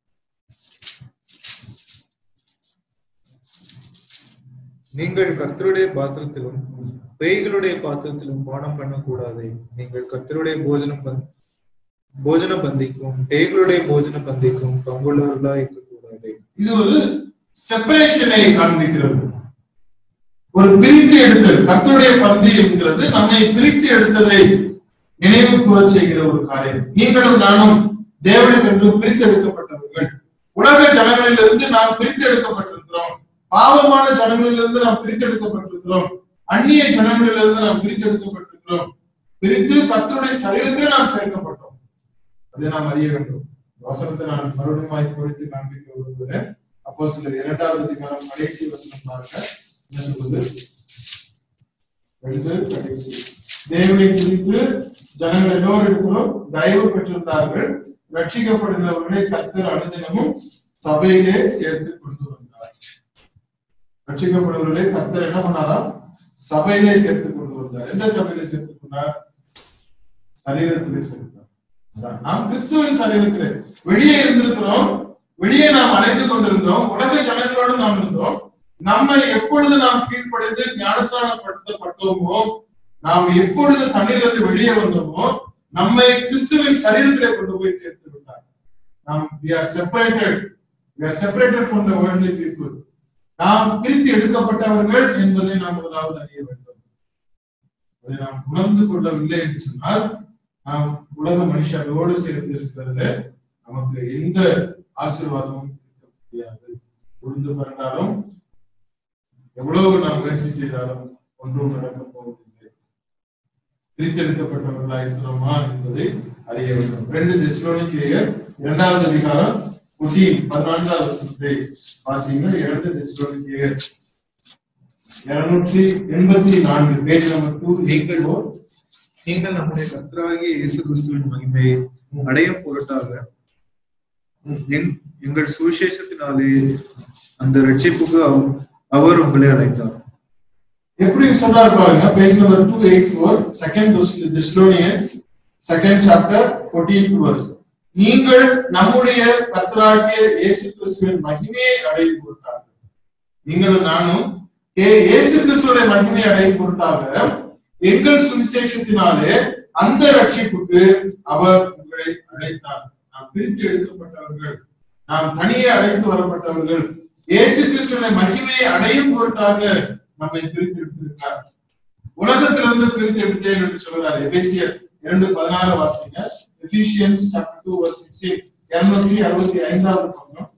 நீங்கள் கர்த்தருடைய பாத்திரத்திலும் பேய்களுடைய பாத்திரத்திலும் பானம் பண்ணக்கூடாதே நீங்கள் கர்த்தருடைய போஜனம் பந் போஜன பந்திக்கும் பேய்களுடைய போஜன பந்திக்கும் பங்குள்ளவர்களா இருக்கக்கூடாதே இது ஒரு செப்பரேஷனை காண்பிக்கிறது ஒரு பிரித்து எடுத்தல் கர்த்தருடைய பந்தி என்கிறது நம்மை பிரித்து எடுத்ததை நினைவு கூற செய்கிற ஒரு காரியம் நீங்களும் நானும் தேவனுக்கென்று பிரித்து எடுக்கப்பட்டவர்கள் உலக ஜனங்களிலிருந்து நாம் பிரித்து எடுக்கப்பட்டிருக்கிறோம் பாவமான ஜனங்களிலிருந்து நாம் பிரித்து எடுக்கப்பட்டிருக்கிறோம் அந்நிய ஜனங்களிலிருந்து நாம் பிரித்து எடுக்கப்பட்டிருக்கிறோம் பிரித்து கர்த்தருடைய சரீரத்தில் நாம் சேர்க்கப்பட்டோம் அதை நாம் அறிய வேண்டும் வசனத்தை நான் மறுபடியும் குறித்து காண்பிக்க விரும்புகிறேன் அப்போ சிலர் இரண்டாவது அதிகாரம் கடைசி வசனம் பாருங்க என்ன சொல்லுது ரெண்டு கடைசி தேவனை குறித்து ஜனங்கள் எல்லோருக்கும் தயவு பெற்றிருந்தார்கள் ரட்சிக்கப்படுகிறவர்களை கர்த்தர் அனுதினமும் சபையிலே சேர்த்து கொண்டு வந்தார் ரட்சிக்கப்படுவர்களை கர்த்தர் என்ன பண்ணாரா சபையிலே சேர்த்து கொண்டு வந்தார் எந்த சபையிலே சேர்த்து கொண்டார் சரீரத்திலே சேர்த்தார் அதான் நாம் கிறிஸ்துவின் சரீரத்திலே வெளியே இருந்திருக்கிறோம் வெளியே நாம் அலைந்து கொண்டிருந்தோம் உலக ஜனங்களோடு நாம் இருந்தோம் நம்மை எப்பொழுது நாம் கீழ்ப்படைந்து ஞானஸ்தானப்படுத்தப்பட்டோமோ நாம் எப்பொழுது தண்ணீரிலிருந்து வெளியே வந்தோமோ நம்மை கிறிஸ்துவின் சரீரத்திலே கொண்டு போய் சேர்த்து விட்டார் நாம் we are separated we are separated from the worldly people நாம் பிரித்து எடுக்கப்பட்டவர்கள் என்பதை நாம் முதலாவது அறிய வேண்டும் அதை நாம் உணர்ந்து கொள்ளவில்லை என்று சொன்னால் நாம் உலக மனுஷர்களோடு சேர்ந்து இருக்கிறதுல நமக்கு எந்த ஆசீர்வாதமும் இருக்க முடியாது உழுந்து பிறந்தாலும் எவ்வளவு நாம் முயற்சி செய்தாலும் ஒன்றும் நடக்க போவதில்லை பிரித்தெடுக்கப்பட்டவர்களா இருக்கிறோமா என்பதை அறிய வேண்டும் ரெண்டு தெஸ்லோனிக்கேயர் இரண்டாவது அதிகாரம் குட்டி பதினான்காவது வசனத்தை வாசிங்க இரண்டு தெஸ்லோனிக்கேயர் இருநூற்றி எண்பத்தி நான்கு பேஜ் நம்பர் டூ நீங்கள் நீங்கள் நம்முடைய கர்த்தராகிய இயேசு கிறிஸ்துவின் மகிமையை அடையும் பொருட்டாக எங்- எங்கள் சுவிசேஷத்தினாலே அந்த ரட்சிப்புக்கு அவ- அவர் உங்களை அழைத்தார் எப்படி சொல்றாரு பாருங்க page number two eight four second Thessalonians second chapter fourteen verse நீங்கள் நம்முடைய கர்த்தராகிய இயேசு கிறிஸ்துவின் மகிமையை அடையும் பொருட்டாக நீங்களும் நானும் ஏ- இயேசு கிறிஸ்துடைய மகிமையை அடையும் பொருட்டாக எங்கள் சுவிசேஷத்தினாலே அந்த ரட்சிப்புக்கு அவர் உங்களை அழைத்தார் நாம் பிரித்து எடுக்கப்பட்டவர்கள் நாம் தனியே அழைத்து வரப்பட்டவர்கள் இயேசு கிறிஸ்துவின் மகிமையை அடையும் பொருட்டாக நம்மை பிரித்து எடுத்திருக்கிறார் உலகத்திலிருந்து பிரித்து எடுத்தேன் என்று சொல்கிறார் எபேசியர் இரண்டு பதினாறு வாசிங்க Ephesians chapter two verse sixteen இருநூற்றி அறுபத்தி ஐந்தாவது பக்கம்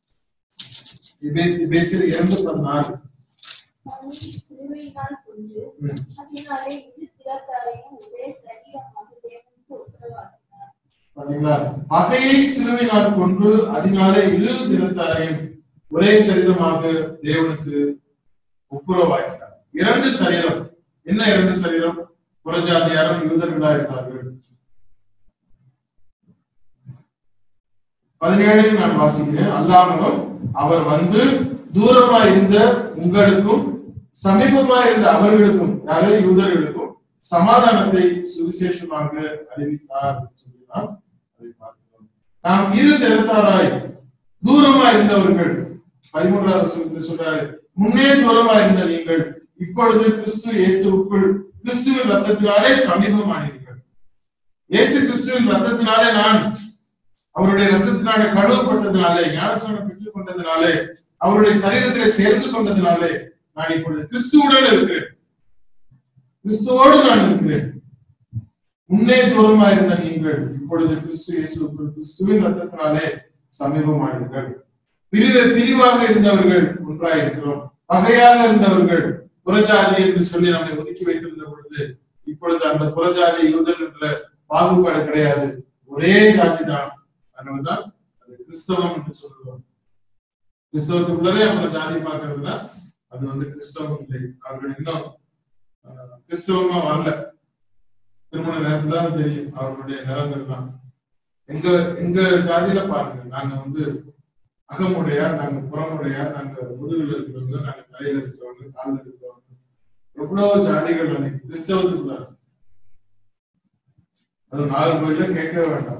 எபேசி எபேசியர் இரண்டு பதினாறு அவனை சிலுவையினால் கொன்று, ம். அதனாலே இரு திறத்தாரையும் ஒரே சரீரமாக தேவனுக்கு உத்தரவாக்கினார். பாத்தீங்களா பகையை சிலுவையினால் கொண்டு அதனாலே இரு தினத்தாரையும் ஒரே சரீரமாக தேவனுக்கு ஒப்புரவாக்கிறார் இரண்டு சரீரம் என்ன இரண்டு சரீரம் புறஜாதியாரும் யூதர்களா இருந்தார்கள் பதினேழையும் நான் வாசிக்கிறேன் அல்லாமலும் அவர் வந்து தூரமா இருந்த உங்களுக்கும் சமீபமா இருந்த அவர்களுக்கும் யாரே யூதர்களுக்கும் சமாதானத்தை சுவிசேஷமாக அறிவித்தார் என்று சொல்லி நாம் அதை பார்க்கிறோம் நாம் இரு தினத்தாராய் தூரமா இருந்தவர்கள் பதிமூன்றாவது வசனத்தில் சொல்றாரு முன்னே தூரமா இருந்த நீங்கள் இப்பொழுது கிறிஸ்து இயேசுக்குள் கிறிஸ்துவின் ரத்தத்தினாலே சமீபமானீர்கள் இயேசு கிறிஸ்துவின் ரத்தத்தினாலே நான் அவருடைய ரத்தத்தினாலே கழுவப்பட்டதினாலே ஞானஸ்நானம் பெற்றுக் கொண்டதினாலே அவருடைய சரீரத்திலே சேர்ந்து கொண்டதினாலே நான் இப்பொழுது கிறிஸ்துவுடன் இருக்கிறேன் கிறிஸ்துவோடு நான் இருக்கிறேன் முன்னே தூரமா இருந்த நீங்கள் இப்பொழுது கிறிஸ்து இயேசுக்குள் கிறிஸ்துவின் ரத்தத்தினாலே சமீபமானீர்கள் பிரிவு பிரிவாக இருந்தவர்கள் ஒன்றாய் இருக்கிறோம் பகையாக இருந்தவர்கள் புறஜாதி என்று சொல்லி நம்மை ஒதுக்கி வைத்திருந்த பொழுது இப்பொழுது அந்த புறஜாதி யூதன் என்ற பாகுபாடு கிடையாது ஒரே ஜாதி தான் அதனாலதான் அது கிறிஸ்தவம் என்று சொல்லுவோம் கிறிஸ்தவத்துக்குள்ளே அவங்க ஜாதி பார்க்கறதுனா அது வந்து கிறிஸ்தவம் இல்லை அவர்கள் இன்னும் ஆஹ், கிறிஸ்தவமா வரல திருமண நேரத்துல தான் தெரியும் அவர்களுடைய நிறங்கள்லாம் எங்க எங்க ஜாதியில பாருங்க நாங்க வந்து அகமுடையார் நாங்க புறமுடையார் நாங்க முதுகுல இருக்கிறவங்க நாங்க தலையில இருக்கிறவங்க காலில் இருக்கிறவங்க எவ்வளவு ஜாதிகள் அன்னைக்கு கிறிஸ்தவத்துக்குள்ள அது நாகர்கோயில கேட்கவே வேண்டாம்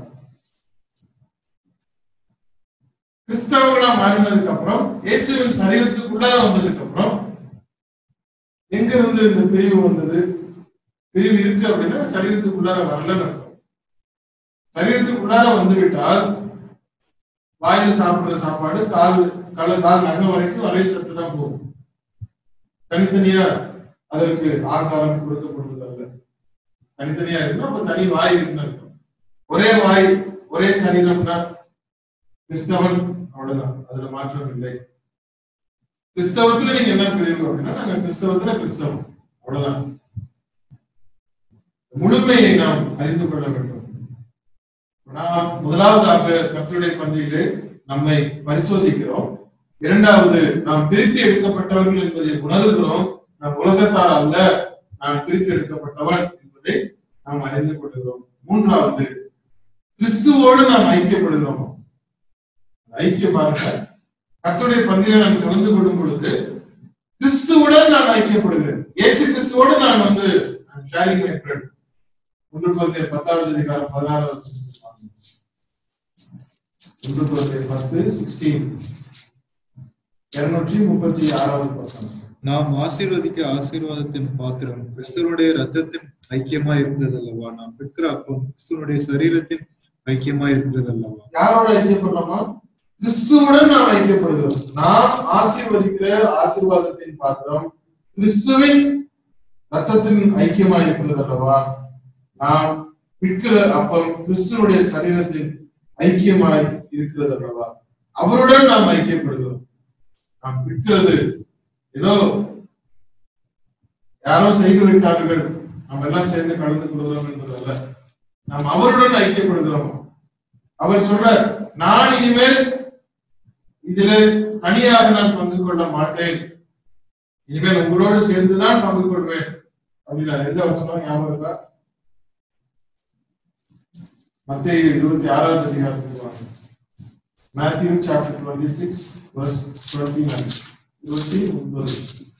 கிறிஸ்தவங்களா மாறினதுக்கு அப்புறம் இயேசுவின் சரீரத்துக்குள்ளார வந்ததுக்கு அப்புறம் எங்க இருந்து இந்த பிரிவு வந்தது பிரிவு இருக்கு அப்படின்னா சரீரத்துக்குள்ளார வரலன்னு அர்த்தம் சரீரத்துக்குள்ளார வந்து விட்டால் வாயில சாப்பிடுற சாப்பாடு கால் கல கால் நகம் வரைக்கும் ஒரே சத்து தான் போகும் தனித்தனியா அதற்கு ஆகாரம் கொடுக்கப்படுவது அல்ல தனித்தனியா இருக்குன்னா அப்ப தனி வாய் இருக்குன்னு அர்த்தம் ஒரே வாய் ஒரே சரீரம்னா கிறிஸ்தவன் அவ்வளவுதான் அதுல மாற்றம் இல்லை கிறிஸ்தவத்துல நீங்க என்ன பிரிவு அப்படின்னா நாங்க கிறிஸ்தவத்துல கிறிஸ்தவம் அவ்வளவுதான் முழுமையை நாம் அறிந்து கொள்ள வேண்டும் நாம் முதலாவதாக கர்த்தருடைய பந்தியிலே நம்மை பரிசோதிக்கிறோம் இரண்டாவது நாம் பிரித்து எடுக்கப்பட்டவர்கள் என்பதை உணர்கிறோம் நாம் உலகத்தார் அல்ல நான் பிரித்து எடுக்கப்பட்டவன் என்பதை நாம் அறிந்து கொள்கிறோம் மூன்றாவது கிறிஸ்துவோடு நாம் ஐக்கியப்படுகிறோம் ஐக்கியம் பாருங்க கர்த்தருடைய பந்தியில நான் கலந்து கொள்ளும் பொழுது கிறிஸ்துவுடன் நான் ஐக்கியப்படுகிறேன் இயேசு கிறிஸ்துவோடு நான் வந்து ஷேரிங் மை ஃப்ரெண்ட் ஒன்று குழந்தை பத்தாவது அதிகாரம் பதினாறாவது வசனத்தை பாருங்க. ஒன்று குழந்தை பத்து சிக்ஸ்டீன் இருநூற்றி முப்பத்தி ஆறாவது பக்கம் நாம் ஆசீர்வதிக்க ஆசீர்வாதத்தின் பாத்திரம் கிறிஸ்துவனுடைய ரத்தத்தின் ஐக்கியமா இருக்கிறது அல்லவா நாம் பெற்கிற அப்பம் கிறிஸ்துவனுடைய சரீரத்தின் ஐக்கியமா இருக்கிறது அல்லவா யாரோட ஐக்கியப்படுறோமா கிறிஸ்துவுடன் நாம் ஐக்கியப்படுகிறோம் நாம் ஆசீர்வதிக்கிற ஆசீர்வாதத்தின் பாத்திரம் கிறிஸ்துவின் ரத்தத்தின் ஐக்கியமா இருக்கிறது அல்லவா நாம் விற்கிற அப்பம் கிறிஸ்துவனுடைய சரீரத்தின் ஐக்கியமாய் இருக்கிறது அல்லவா அவருடன் நாம் ஐக்கியப்படுகிறோம் நாம் விற்கிறது ஏதோ யாரோ செய்து வைத்தார்கள் நாம் எல்லாம் சேர்ந்து கலந்து கொள்கிறோம் என்பதல்ல நாம் அவருடன் ஐக்கியப்படுகிறோம் அவர் சொல்றார் நான் இனிமேல் இதுல தனியாக நான் பங்கு கொள்ள மாட்டேன் இனிமேல் உங்களோடு சேர்ந்துதான் பங்கு கொள்வேன் அப்படின்னா எந்த வசனம் ஞாபகம் இருக்கா மத்திய இருபத்தி ஆறாவது அதிகாரத்துக்கு வாங்க Matthew chapter twenty six verse twenty nine இருபத்தி ஒன்பது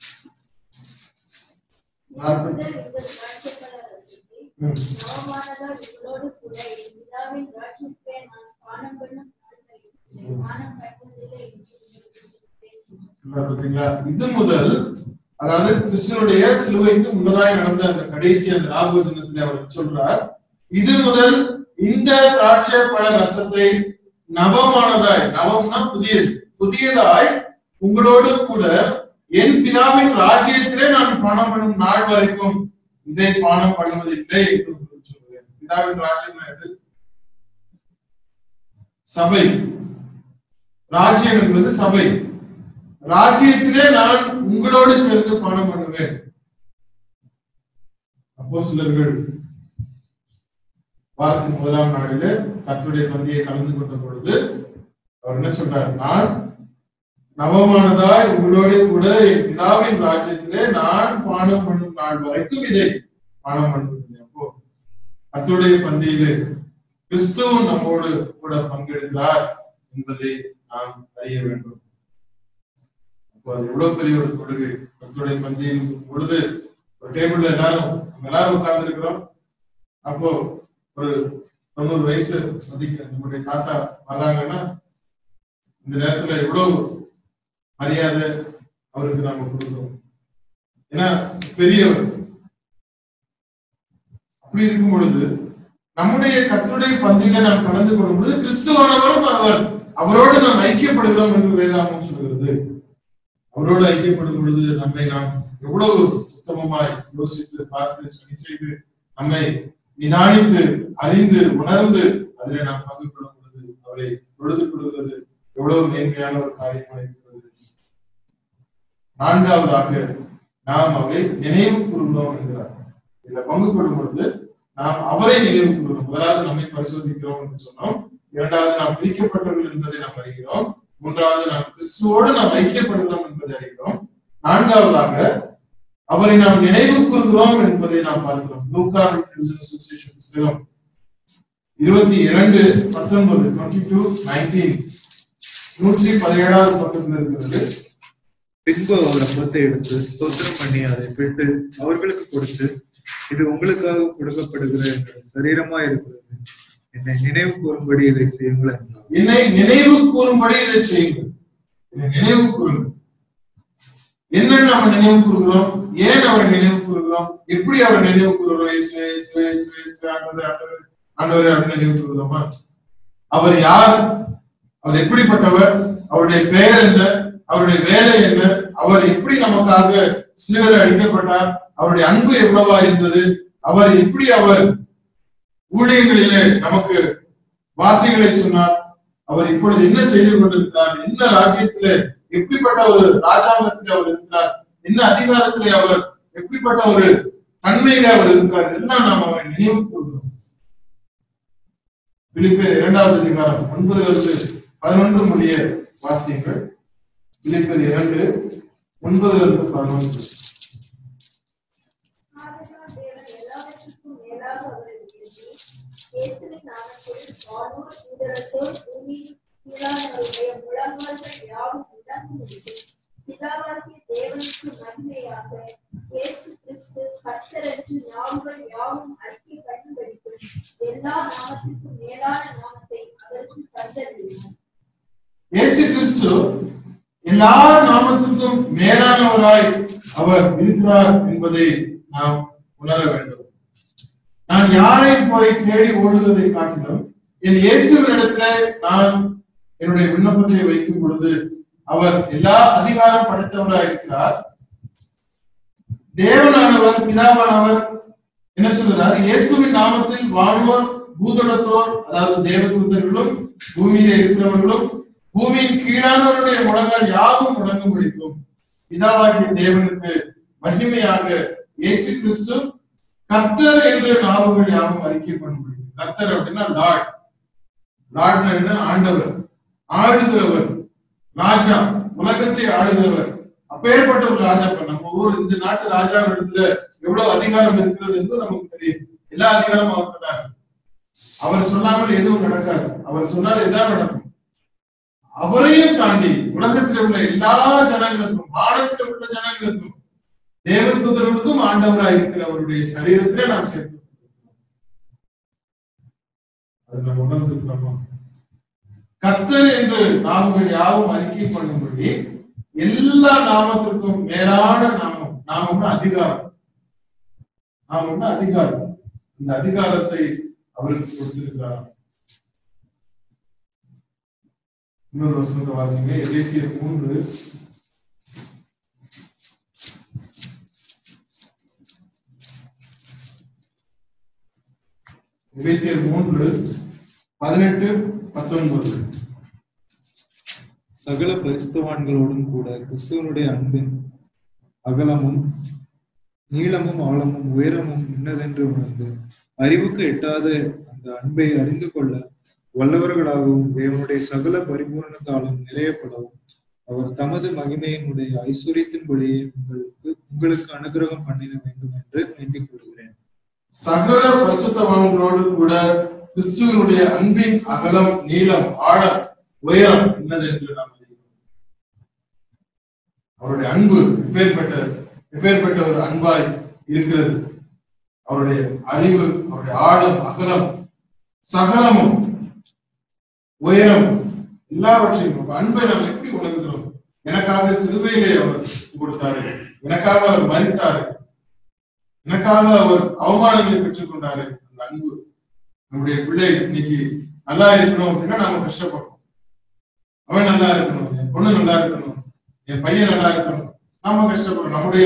நாற்பத்தி முதல் இந்த திராட்சைப்பழ ரசத்தை ம். நவமானதால் இவளோடு கூட என் பிதாவின் ராஜ்யத்தை நான் பானம் பண்ணும் நாள் வரைக்கும் இதை பானம் பண்ணுவதில்லை என்று உங்களுக்கு சொல்கிறேன் என்றார். சொல்றாரு பாத்தீங்களா இது முதல் அதாவது கிறிஸ்தனுடைய சிலுவைக்கு முன்னதாய் நடந்த அந்த கடைசி அந்த ராபோஜனத்தில் அவர் சொல்றார் இது முதல் இந்த திராட்சை பழ ரசத்தை நவமானதாய் நவம்னா புதியது புதியதாய் உங்களோடு கூட என் பிதாவின் ராஜ்யத்திலே நான் பானம் பண்ணும் நாள் வரைக்கும் இதை பானம் பண்ணுவதில்லை என்று உங்களுக்கு சொல்கிறேன் பிதாவின் ராஜ்யம் எது சபை ராஜ்யம் என்பது சபை ராஜ்யத்திலே நான் உங்களோடு சேர்ந்து பானம் பண்ணுவேன் அப்போ சிலர்கள் வாரத்தின் முதலாம் நாளிலே கர்த்தருடைய பந்தியை கலந்து கொண்ட பொழுது அவர் என்ன சொல்றார் நான் நவமானதாய் உங்களோடு கூட என் பிதாவின் ராஜ்யத்திலே நான் பானம் பண்ணும் நாள் வரைக்கும் இதை பானம் பண்ணுவேன் அப்போ கர்த்தருடைய பந்தியிலே கிறிஸ்துவும் நம்மோடு கூட பங்கெடுக்கிறார் என்பதை நாம் அறிய வேண்டும் அப்போ அது எவ்வளவு பெரிய ஒரு கொள்கை கர்த்தருடைய பந்தியின் பொழுது ஒரு டேபிள்ல எல்லாரும் நம்ம எல்லாரும் உட்கார்ந்து இருக்கிறோம் அப்போ ஒரு தொண்ணூறு வயசு மதிக்க நம்முடைய தாத்தா வர்றாங்கன்னா இந்த நேரத்துல எவ்வளவு மரியாதை அவருக்கு நாம கொடுக்கிறோம் ஏன்னா பெரியவர் அப்படி இருக்கும் பொழுது நம்முடைய கர்த்தருடைய பந்தியில நாம் கலந்து கொள்ளும் பொழுது கிறிஸ்துவானவரும் அவர் அவரோடு நாம் ஐக்கியப்படுகிறோம் என்று வேதாகமம் சொல்கிறது அவரோடு ஐக்கியப்படும் பொழுது நம்மை நாம் எவ்வளவு உத்தமமாய் யோசித்து பார்த்து சரி செய்து நம்மை நிதானித்து அறிந்து உணர்ந்து அதிலே நாம் பங்கு கொள்ளும் பொழுது அவரை பொழுது கொள்வது எவ்வளவு மேன்மையான ஒரு காரியமாக இருக்கிறது நான்காவதாக நாம் அவரை நினைவு கூறுகிறோம் என்கிறார் இதுல பங்கு கொள்ளும் பொழுது நாம் அவரை நினைவு கூறுகிறோம் முதலாவது நம்மை பரிசோதிக்கிறோம் என்று சொன்னோம் இரண்டாவது நாம் பிரிக்கப்பட்டவர்கள் என்பதை நாம் அறிகிறோம் மூன்றாவது நாம் கிறிஸ்துவோடு நாம் ஐக்கியப்படுகிறோம் என்பதை அறிகிறோம் நான்காவதாக அவரை நாம் நினைவு கூறுகிறோம் என்பதை நாம் பார்க்கிறோம் லூக்கா எழுதின சுவிசேஷம் புஸ்தகம் இருபத்தி இரண்டு பத்தொன்பது டுவெண்ட்டி டூ நைன்டீன் நூற்றி பதினேழாவது பக்கத்தில் இருக்கிறது பின்பு அவர் அப்பத்தை எடுத்து ஸ்தோத்திரம் பண்ணி அதை பிட்டு அவர்களுக்கு கொடுத்து இது உங்களுக்காக கொடுக்கப்படுகிற எங்கள் சரீரமா இருக்கிறது என்னை நினைவு கூறும்படி இதை செய்யுங்கள் என்றார் என்னை நினைவு கூறும்படி இதை செய்யுங்கள் என்னை நினைவு கூறுங்கள் என்ன நாம நினைவு கூறுகிறோம் ஏன் அவரை நினைவு கூறுகிறோம் எப்படி அவரை நினைவு கூறுகிறோம் இயேசுவே, இயேசுவே, இயேசுவே, இயேசுவே, ஆண்டவரே, ஆண்டவரே, ஆண்டவரே அப்படின்னு நினைவு கூறுகிறோமா அவர் யார் அவர் எப்படிப்பட்டவர் அவருடைய பெயர் என்ன அவருடைய வேலை என்ன அவர் எப்படி நமக்காக சிலுவையில் அடிக்கப்பட்டார் அவருடைய அன்பு எவ்வளவா இருந்தது அவர் எப்படி அவர் ஊழியங்களிலே நமக்கு வார்த்தைகளை சொன்னார் அவர் இப்பொழுது என்ன செய்து கொண்டிருக்கிறார் என்ன ராஜ்யத்திலே எப்படிப்பட்ட ஒரு ராஜாங்கத்திலே அவர் இருக்கிறார் என்ன அதிகாரத்திலே அவர் எப்படிப்பட்ட ஒரு தன்மையிலே அவர் இருக்கிறார் இதெல்லாம் நாம் அவரை நினைவு கூறுகிறோம் பிலிப்பியர் இரண்டாவது அதிகாரம் ஒன்பதுல இருந்து பதினொன்று முடிய வாசியங்கள் பிலிப்பியர் இரண்டு ஒன்பதுல இருந்து பதினொன்று ஆதலால் தேவன் எல்லாவற்றுக்கும் மேலாக அவரை உயர்த்தி, இயேசுவின் நாமத்தில் வானோர், பூதலத்தோர், பூமி கீழானவருடைய முழங்கால்கள் யாவும் முடங்கும்படி, பிதாவாகிய தேவனுக்கு மகிமையாக இயேசு கிறிஸ்து கர்த்தர் என்று நாவுகள் யாவும் அறிக்கை பண்ணும்படிக்கும் எல்லா நாமத்திற்கும் மேலான நாமத்தை அவருக்கு தந்தருளினார் இயேசு கிறிஸ்து எல்லா நாமத்திற்கும் மேலானவராய் அவர் இருக்கிறார் என்பதை நாம் உணர வேண்டும் நான் யாரை போய் தேடி ஓடுவதை காட்டிலும் என் இயேசுவினிடத்திலே நான் என்னுடைய விண்ணப்பத்தை வைக்கும் பொழுது அவர் எல்லா அதிகாரம் படைத்தவராய் இருக்கிறார் தேவனானவர் பிதாவானவர் என்ன சொல்கிறார் இயேசுவின் நாமத்தில் வானோர் பூதளத்தோர் அதாவது தேவதூதர்களும் பூமியில இருக்கிறவர்களும் பூமியின் கீழானவருடைய முழங்கால் யாவும் முடங்க முடிக்கும் பிதாவாகிய தேவனுக்கு மகிமையாக இயேசு கிறிஸ்து கர்த்தர் என்ற நாவுகள் யாவும் அறிக்கை பண்ண முடியும் கர்த்தர் அப்படின்னா லார்ட் லார்ட்னா என்ன ஆண்டவர் ஆளுகிறவர் ராஜா உலகத்தை ஆளுகிறவர் அப்பேற்பட்ட ஒரு ராஜா இப்ப நம்ம ஊர் இந்த நாட்டு ராஜா இடத்துல எவ்வளவு அதிகாரம் இருக்கிறது என்று நமக்கு தெரியும் எல்லா அதிகாரமும் அவருக்கு தான் இருக்கு. அவர் சொல்லாமல் எதுவும் நடக்காது அவர் சொன்னால் எதாவது நடக்கும் அவரையும் தாண்டி உலகத்தில் உள்ள எல்லா ஜனங்களுக்கும் வானத்தில் உள்ள ஜனங்களுக்கும் தேவதூதர்களுக்கும் ஆண்டவராய் இருக்கிற அவருடைய சரீரத்திலே நாம் சேர்த்து அது நம்ம உணர்ந்திருக்கிறோமா கர்த்தர் என்று நாமங்கள் யாவும் அறிக்கை பண்ணும்படி எல்லா நாமத்திற்கும் மேலான நாமம் நாமம்னா அதிகாரம் நாமம்னா அதிகாரம் இந்த அதிகாரத்தை அவருக்கு கொடுத்திருக்கிறார் இன்னொரு வசனத்தை வாசிங்க எபேசியர் மூன்று எபேசியர் மூன்று பதினெட்டு பத்தொன்பது சகல பரிசுத்தவான்களோடும் கூட கிறிஸ்துவனுடைய அன்பின் அகலமும் நீளமும் ஆழமும் உயரமும் இன்னதென்று உணர்ந்து அறிவுக்கு எட்டாத அந்த அன்பை அறிந்து கொள்ள வல்லவர்களாகவும் தேவனுடைய சகல பரிபூரணத்தாலும் நிலையப்படவும் அவர் தமது மகிமையினுடைய ஐஸ்வர்யத்தின்படியே உங்களுக்கு உங்களுக்கு அனுகிரகம் பண்ணிட வேண்டும் என்று வேண்டிக் கொள்கிறேன் சகல பரிசுத்தவான்களோடு கூட கிறிஸ்துவனுடைய அன்பின் அகலம் நீளம் ஆழம் உயரம் என்னது என்று நாம் அறிகிறோம் அவருடைய அன்பு எப்பேற்பட்ட எப்பேற்பட்ட ஒரு அன்பாய் இருக்கிறது அவருடைய அறிவு அவருடைய ஆழம் அகலம் சகலமும் உயரம் எல்லாவற்றையும் அப்ப அன்பை நாம் எப்படி உணர்கிறோம் எனக்காக சிலுவையிலே அவர் கொடுத்தாரு எனக்காக அவர் மறித்தாரு எனக்காக அவர் அவமானங்களை பெற்றுக் கொண்டாரு அந்த அன்பு நம்முடைய பிள்ளை இன்னைக்கு நல்லா இருக்கணும் அப்படின்னா நாம கஷ்டப்படுறோம் அவன் நல்லா இருக்கணும் என் பொண்ணு நல்லா இருக்கணும் என் பையன் நல்லா இருக்கணும் நாம கஷ்டப்படுறோம் நம்முடைய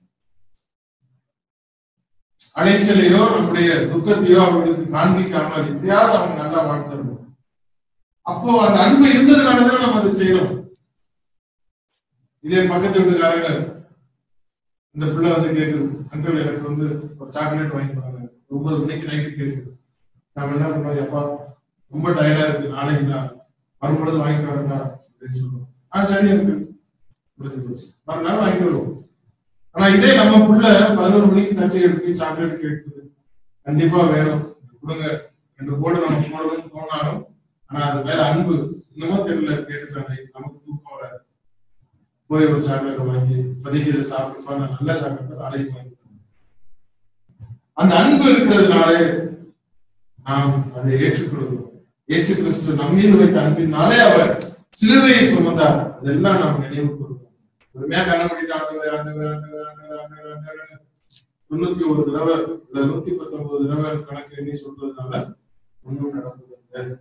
அலைச்சலையோ நம்முடைய துக்கத்தையோ அவர்களுக்கு காண்பிக்காமல் எப்படியாவது அவங்க நல்லா வாழ்த்தணும் அப்போ அந்த அன்பு இருந்ததுனாலதான் நம்ம அதை செய்யறோம் இதே பக்கத்து வீட்டுக்காரங்க இந்த பிள்ளை வந்து கேக்குது அங்கிள் எனக்கு வந்து ஒரு சாக்லேட் வாங்கி தராங்க ஒன்பது மணிக்கு நைட்டு கேக்குது நாம என்ன பண்ணோம் எப்பா ரொம்ப டயர்டா இருக்கு நாளைக்கு நான் வரும்பொழுது வாங்கிட்டு வரேன்டா அப்படின்னு சொல்லுவோம் ஆ சரி இருக்கு முடிஞ்சு போச்சு மறுநாள் வாங்கிட்டு வருவோம் ஆனா இதே நம்ம புள்ள பதினோரு மணிக்கு தட்டி எடுத்து சாக்லேட் கேட்குது கண்டிப்பா வேணும் கொடுங்க என்று கூட நம்ம போடணும்னு தோணாலும் ஆனா அது மேல அன்பு இன்னமும் தெரியல கேட்டுட்டாங்க நமக்கு தூக்கம் வராது போய் ஒரு சாக்லேட் வாங்கி இப்போதைக்கு இதை சாப்பிட்டு நான் நல்ல சாக்லேட் நாளைக்கு வாங்கி தரேன். அந்த அன்பு இருக்கிறதுனாலே நாம் அதை ஏற்றுக்கொள்கிறோம் இயேசு கிறிஸ்து நம் மீது வைத்த அன்பினாலே அவர் சிலுவையை சுமந்தார் அதெல்லாம் நாம் நினைவு கூறுவோம் பொறுமையா கண்ண முடிட்டு ஆண்டவரே ஆண்டவரே ஆண்டவரே ஆண்டவரே ஆண்டவரே ஆண்டவரே தொண்ணூத்தி ஒரு தடவை இல்ல நூத்தி பத்தொன்பது தடவை கணக்கு எண்ணி சொல்றதுனால ஒன்றும் நடந்ததில்லை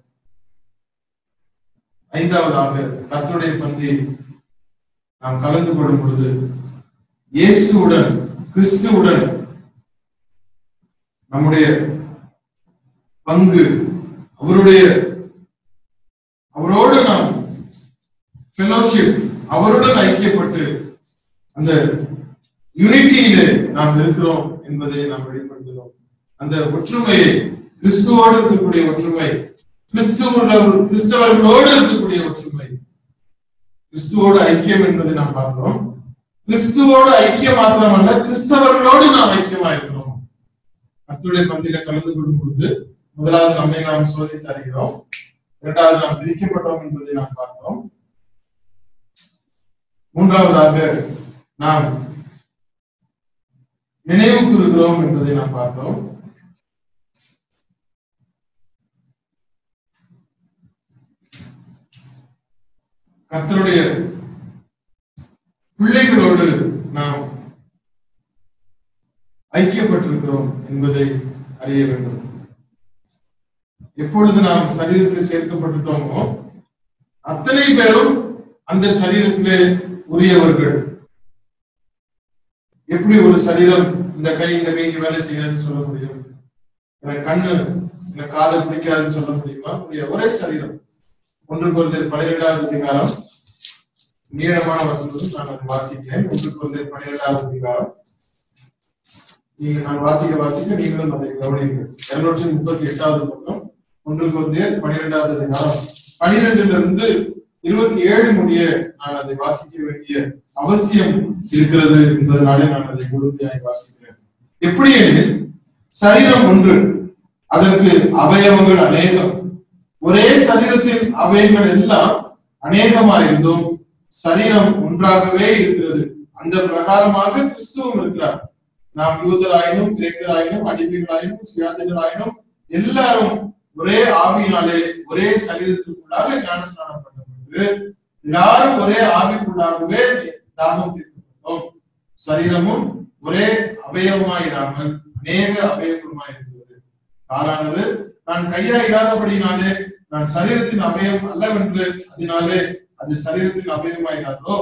ஐந்தாவதாக கர்த்தருடைய பந்தி நாம் கலந்து கொள்ளும் பொழுது இயேசுவுடன் கிறிஸ்துவுடன் நம்முடைய பங்கு அவருடைய அவரோடு நாம் ஃபெலோஷிப் அவருடன் ஐக்கியப்பட்டு அந்த யூனிட்டியிலே நாம் இருக்கிறோம் என்பதை நாம் வெளிப்படுத்துகிறோம் அந்த ஒற்றுமையை கிறிஸ்துவோடு இருக்கக்கூடிய ஒற்றுமை கிறிஸ்துவோட கிறிஸ்தவர்களோடு இருக்கக்கூடிய ஒற்றுமை கிறிஸ்துவோடு ஐக்கியம் என்பதை நாம் பார்க்கிறோம் கிறிஸ்துவோடு ஐக்கியம் மாத்திரமல்ல கிறிஸ்தவர்களோடு நாம் ஐக்கியமா இருக்கிறோம் கர்த்தருடைய பந்தியில கலந்து கொள்ளும் பொழுது முதலாவது நம்மை நாம் சோதித்து அறிகிறோம் இரண்டாவது நாம் பிரிக்கப்பட்டோம் என்பதை நாம் பார்த்தோம் மூன்றாவதாக நாம் நினைவு கூறுகிறோம் என்பதை நாம் பார்த்தோம் கர்த்தருடைய பிள்ளைகளோடு நாம் ஐக்கியப்பட்டிருக்கிறோம் என்பதை அறிய வேண்டும் எப்பொழுது நாம் சரீரத்தில் சேர்க்கப்பட்டுட்டோமோ அத்தனை பேரும் அந்த சரீரத்திலே உரியவர்கள் எப்படி ஒரு சரீரம் இந்த கை இந்த கைக்கு வேலை செய்யாதுன்னு சொல்ல முடியும் எனக்கு கண்ணு எனக்கு காது பிடிக்காதுன்னு சொல்ல முடியுமா முடியாது ஒரே சரீரம் ஒன்று குழந்தை பன்னிரெண்டாவது அதிகாரம் நீளமான வசனம் நான் அதை வாசிக்கிறேன் ஒன்று குழந்தை பன்னிரெண்டாவது அதிகாரம் நீங்க நான் வாசிக்க வாசிக்க நீங்களும் அதை கவனிங்க இருநூற்றி முப்பத்தி எட்டாவது பக்கம் ஒன்று குழந்தை பன்னிரெண்டாவது அதிகாரம் பனிரெண்டுல இருந்து இருபத்தி ஏழு முடிய நான் அதை வாசிக்க வேண்டிய அவசியம் இருக்கிறது என்பதனாலே நான் அதை முழுமையாய் வாசிக்கிறேன் எப்படி எனில் சரீரம் ஒன்று அதற்கு அவயவங்கள் அநேகம் ஒரே சரீரத்தின் அவயங்கள் எல்லாம் அநேகமாயிருந்தும் சரீரம் ஒன்றாகவே இருக்கிறது அந்த பிரகாரமாக கிறிஸ்துவும் இருக்கிறார் நாம் யூதராயினும் கிரேக்கராயினும் அடிமைகளாயினும் சுயாதீனராயினும் எல்லாரும் ஒரே ஆவியினாலே ஒரே சரீரத்திற்குள்ளாக ஞானஸ்நானம் பண்ணப்பட்டு எல்லாரும் ஒரே ஆவிக்குள்ளாகவே தாகம் தீர்க்கப்பட்டோம் சரீரமும் ஒரே அவயவமாயிராமல் அநேக அவயவமாய் இருக்கிறது காலானது நான் கையா இராதபடினாலே நான் சரீரத்தின் அவயம் அல்லவென்று அதனாலே அது சரீரத்தின் அவயமாயிராதோ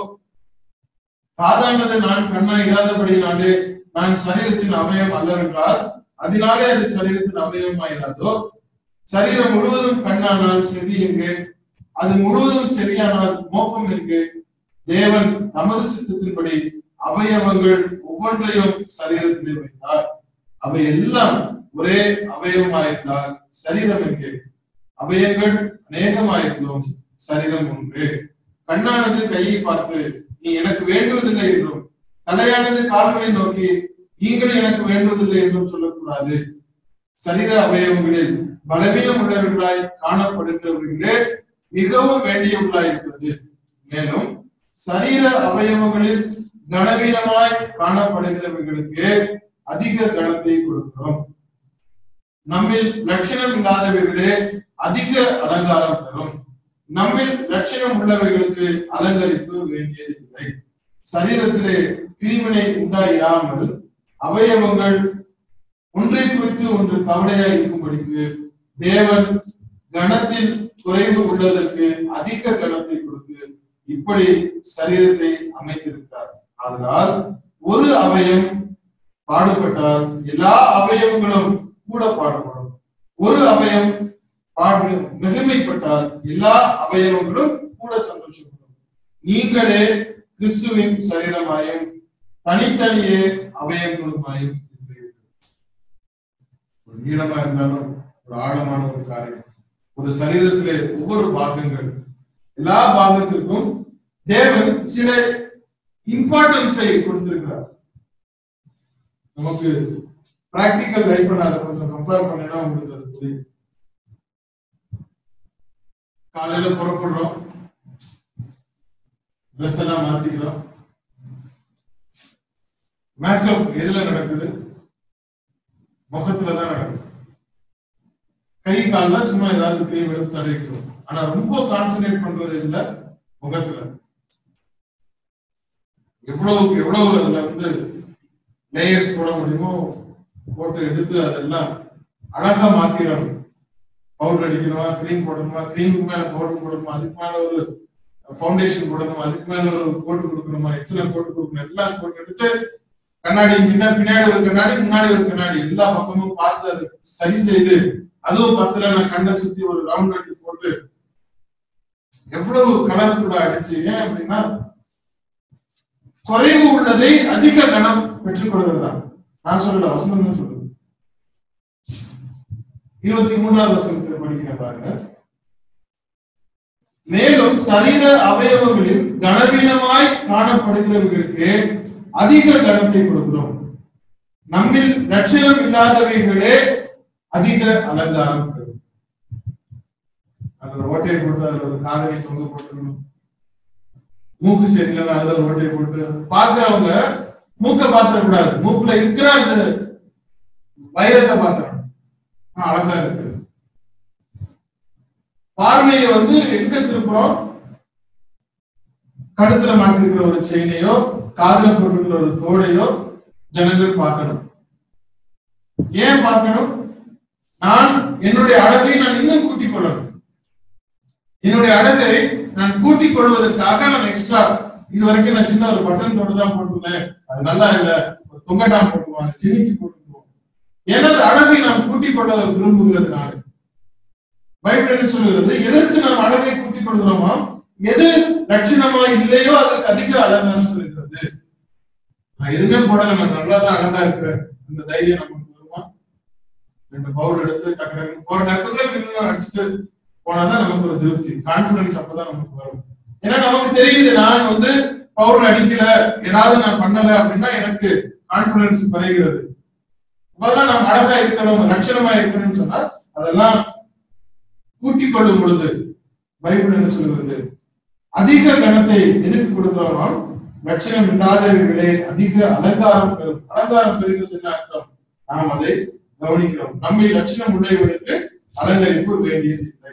காதானது நான் கண்ணா இராதபடினாலே நான் சரீரத்தின் அவயம் அல்லவென்றால் அதனாலே அது சரீரத்தின் அவயமாயிராதோ சரீரம் முழுவதும் கண்ணானால் செவி எங்கே அது முழுவதும் சரியானால் மோக்கம் எங்கே தேவன் தமது சித்தத்தின்படி அவயவங்கள் ஒவ்வொன்றையும் சரீரத்திலே வைத்தார் அவை எல்லாம் ஒரே அவயவமாயிருந்தால் சரீரம் எங்கே அவயங்கள் அநேகமாயிருந்தோம் சரீரம் ஒன்று கண்ணானது கையை பார்த்து நீ எனக்கு வேண்டுவதில்லை என்றும் தலையானது கால்களை நோக்கி நீங்கள் எனக்கு வேண்டுவதில்லை என்றும் சொல்லக்கூடாது சரீர அவயவங்களில் பலவீனம் உள்ளவர்களாய் காணப்படுகிறவர்களே மிகவும் வேண்டியவர்களாய் இருக்கிறது மேலும் சரீர அவயவங்களில் கனவீனமாய் காணப்படுகிறவர்களுக்கு அதிக கனத்தை கொடுக்கிறோம் நம்மில் லட்சணம் இல்லாதவர்களே அதிக அலங்காரம் பெறும் நம்மில் லட்சணம் உள்ளவர்களுக்கு அலங்கரிப்பு வேண்டியதில்லை சரீரத்திலே பிரிவினை உண்டாயிராமல் அவயவங்கள் ஒன்றை குறித்து ஒன்று கவலையாய் இருக்கும்படிக்கு தேவன் கணத்தில் குறைவு உள்ளதற்கு அதிக கணத்தை கொடுத்து இப்படி சரீரத்தை அமைத்திருக்கிறார் அதனால் ஒரு அவயம் பாடுபட்டால் எல்லா அவயவங்களும் கூட பாடுபடும் ஒரு அவயம் பாடு மிகுமைப்பட்டால் எல்லா அவயவங்களும் கூட சந்தோஷப்படும் நீங்களே கிறிஸ்துவின் சரீரமாயும் தனித்தனியே அவயங்களுமாயும் இருக்கிறீர்கள். ஒரு நீளமா இருந்தாலும் ஒரு ஆழமான ஒரு காரியம் ஒரு சரீரத்திலே ஒவ்வொரு பாகங்கள் எல்லா பாகத்திற்கும் தேவன் சில இம்பார்ட்டன்ஸை கொடுத்திருக்கிறார் நமக்கு பிராக்டிக்கல் லைஃப் நான் அதை கொஞ்சம் கம்பேர் பண்ணேன்னா உங்களுக்கு அது புரியும் காலையில புறப்படுறோம் ட்ரெஸ் எல்லாம் மாத்திக்கிறோம் மேக்கப் எதுல நடக்குது முகத்துல தான் நடக்குது கை கால்ல சும்மா ஏதாவது கிரீம் எடுத்து தடவிக்கிறோம் ஆனா ரொம்ப கான்சென்ட்ரேட் பண்றது இல்ல முகத்துல எவ்வளவுக்கு எவ்வளவு அதுல வந்து லேயர்ஸ் போட முடியுமோ போட்டு எடுத்து அதெல்லாம் அழகா மாத்திடணும் பவுடர் அடிக்கணுமா கிரீம் போடணுமா கிரீமுக்கு மேல பவுடர் போடணுமா அதுக்கு மேல ஒரு ஃபவுண்டேஷன் போடணுமா அதுக்கு மேல ஒரு கோட்டு கொடுக்கணுமா எத்தனை கோட்டு கொடுக்கணும் எல்லாம் போட்டு எடுத்து கண்ணாடி முன்ன பின்னாடி ஒரு கண்ணாடி முன்னாடி ஒரு கண்ணாடி எல்லா பக்கமும் பார்த்து அதை சரி செய்து அதுவும் பத்துல நான் கண்ணை சுத்தி ஒரு ரவுண்ட் அடிச்சு போட்டு எவ்வளவு கலர்ஃபுல்லா அடிச்சு ஏன் அப்படின்னா குறைவு உள்ளதை அதிக கணம் பெற்றுக்கொள்கிறதா நான் சொல்லல வசனம் தான் சொல்லுது இருபத்தி மூன்றாவது வசனத்தை படிக்கிறேன் பாருங்க மேலும் சரீர அவயவங்களில் கனவீனமாய் காணப்படுகிறவர்களுக்கு அதிக கனத்தை கொடுக்கிறோம் நம்மில் லட்சணம் இல்லாதவைகளே அதிக அலங்காரம் பெறும் அதுல ஒரு ஓட்டையை போட்டு அதுல ஒரு காதலை தொங்க போட்டுக்கணும் மூக்கு சரியில்லைன்னா அதுல ஒரு ஓட்டையை போட்டு பாக்குறவங்க மூக்க பாத்திரக்கூடாது மூக்குல இருக்கிற அந்த வைரத்தை பாத்திரம் அழகா இருக்கு பார்வையை வந்து எங்க திருப்புறோம் கழுத்துல மாட்டிருக்கிற ஒரு செயினையோ காதுல போட்டிருக்கிற ஒரு தோடையோ ஜனங்கள் பார்க்கணும் ஏன் பார்க்கணும் நான் என்னுடைய அழகை நான் இன்னும் கூட்டிக் கொள்ளணும் என்னுடைய அழகை நான் கூட்டிக் கொள்வதற்காக நான் எக்ஸ்ட்ரா இது வரைக்கும் நான் சின்ன ஒரு பட்டன் தொட்டு தான் போட்டிருந்தேன் அது நல்லா இல்ல ஒரு தொங்கட்டாம் போட்டுருவோம் அந்த சினிக்கு போட்டுருவோம் எனது அழகை நாம் கூட்டிக் கொள்ள விரும்புகிறதுனால பைபிள் என்ன சொல்கிறது எதற்கு நாம் அழகை கூட்டிக் கொள்கிறோமோ எது லட்சணமா இல்லையோ அதற்கு அதிக அழகாக இருக்கிறது நான் எதுவுமே போடல நான் நல்லா தான் அழகா இருக்கிறேன் அந்த தைரியம் நமக்கு வருமா ரெண்டு பவுல் எடுத்து டக்கு டக்கு போற நேரத்துக்குள்ள பின்ன அடிச்சுட்டு போனாதான் நமக்கு ஒரு திருப்தி கான்பிடன்ஸ் அப்பதான் நமக்கு வரும் ஏன்னா நமக்கு தெரியுது நான் வந்து பவுடர் அடிக்கல ஏதாவது நான் பண்ணல அப்படின்னா எனக்கு கான்பிடன்ஸ் குறைகிறது அதெல்லாம் நாம் அழகா இருக்கணும் லட்சணமா இருக்கணும்னு சொன்னா அதெல்லாம் கூட்டிக் கொள்ளும் பொழுது பைபிள் என்ன சொல்கிறது அதிக கணத்தை எதுக்கு கொடுக்கிறோமா லட்சணம் இல்லாதவர்களே அதிக அலங்காரம் பெறும் அலங்காரம் பெறுகிறது என்ன அர்த்தம் நாம் அதை கவனிக்கிறோம் நம்மை லட்சணம் உள்ளவர்களுக்கு அலங்கரிப்பு வேண்டியது இல்லை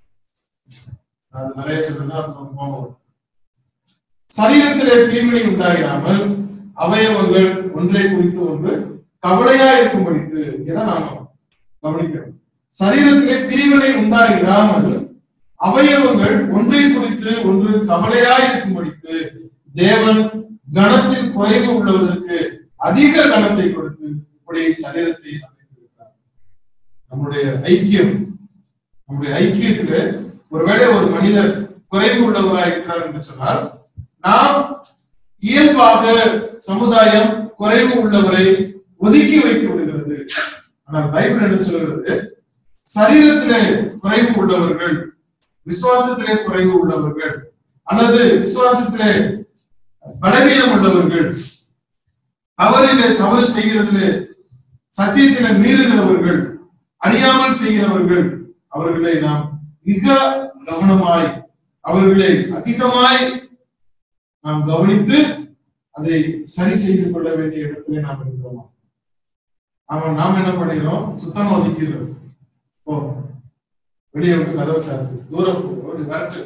அது நிறைய சொல்லுன்னா அப்புறம் கோபம் வரும். சரீரத்திலே பிரிவினை உண்டாகிறாமல் அவயவங்கள் ஒன்றை குறித்து ஒன்று கவலையா இருக்கும்படிக்கு இதான் நாம கவனிக்கணும் சரீரத்திலே பிரிவினை உண்டாகிறாமல் அவயவங்கள் ஒன்றை குறித்து ஒன்று கவலையா இருக்கும்படிக்கு தேவன் கணத்தில் குறைவு உள்ளவதற்கு அதிக கணத்தை கொடுத்து இப்படி சரீரத்தை அமைத்திருக்கிறார் நம்முடைய ஐக்கியம் நம்முடைய ஐக்கியத்துல ஒருவேளை ஒரு மனிதர் குறைவு உள்ளவராக இருக்கிறார் என்று சொன்னால் நாம் இயல்பாக சமுதாயம் குறைவு உள்ளவரை ஒதுக்கி வைத்து விடுகிறது ஆனால் பைபிள் என்ன சொல்கிறது சரீரத்திலே குறைவு உள்ளவர்கள் விசுவாசத்திலே குறைவு உள்ளவர்கள் அல்லது விசுவாசத்திலே பலவீனம் உள்ளவர்கள் அவரிலே தவறு செய்கிறதிலே சத்தியத்திலே மீறுகிறவர்கள் அறியாமல் செய்கிறவர்கள் அவர்களை நாம் மிக கவனமாய் அவர்களை அதிகமாய் நாம் கவனித்து அதை சரி செய்து கொள்ள வேண்டிய இடத்திலே நாம் இருக்கிறோம் அவன் நாம் என்ன பண்ணுகிறோம் சுத்தமா ஒதுக்கிறோம் ஓ வெளியே வந்து கதவை சாத்து தூரம் போ, ஓடி வரட்டு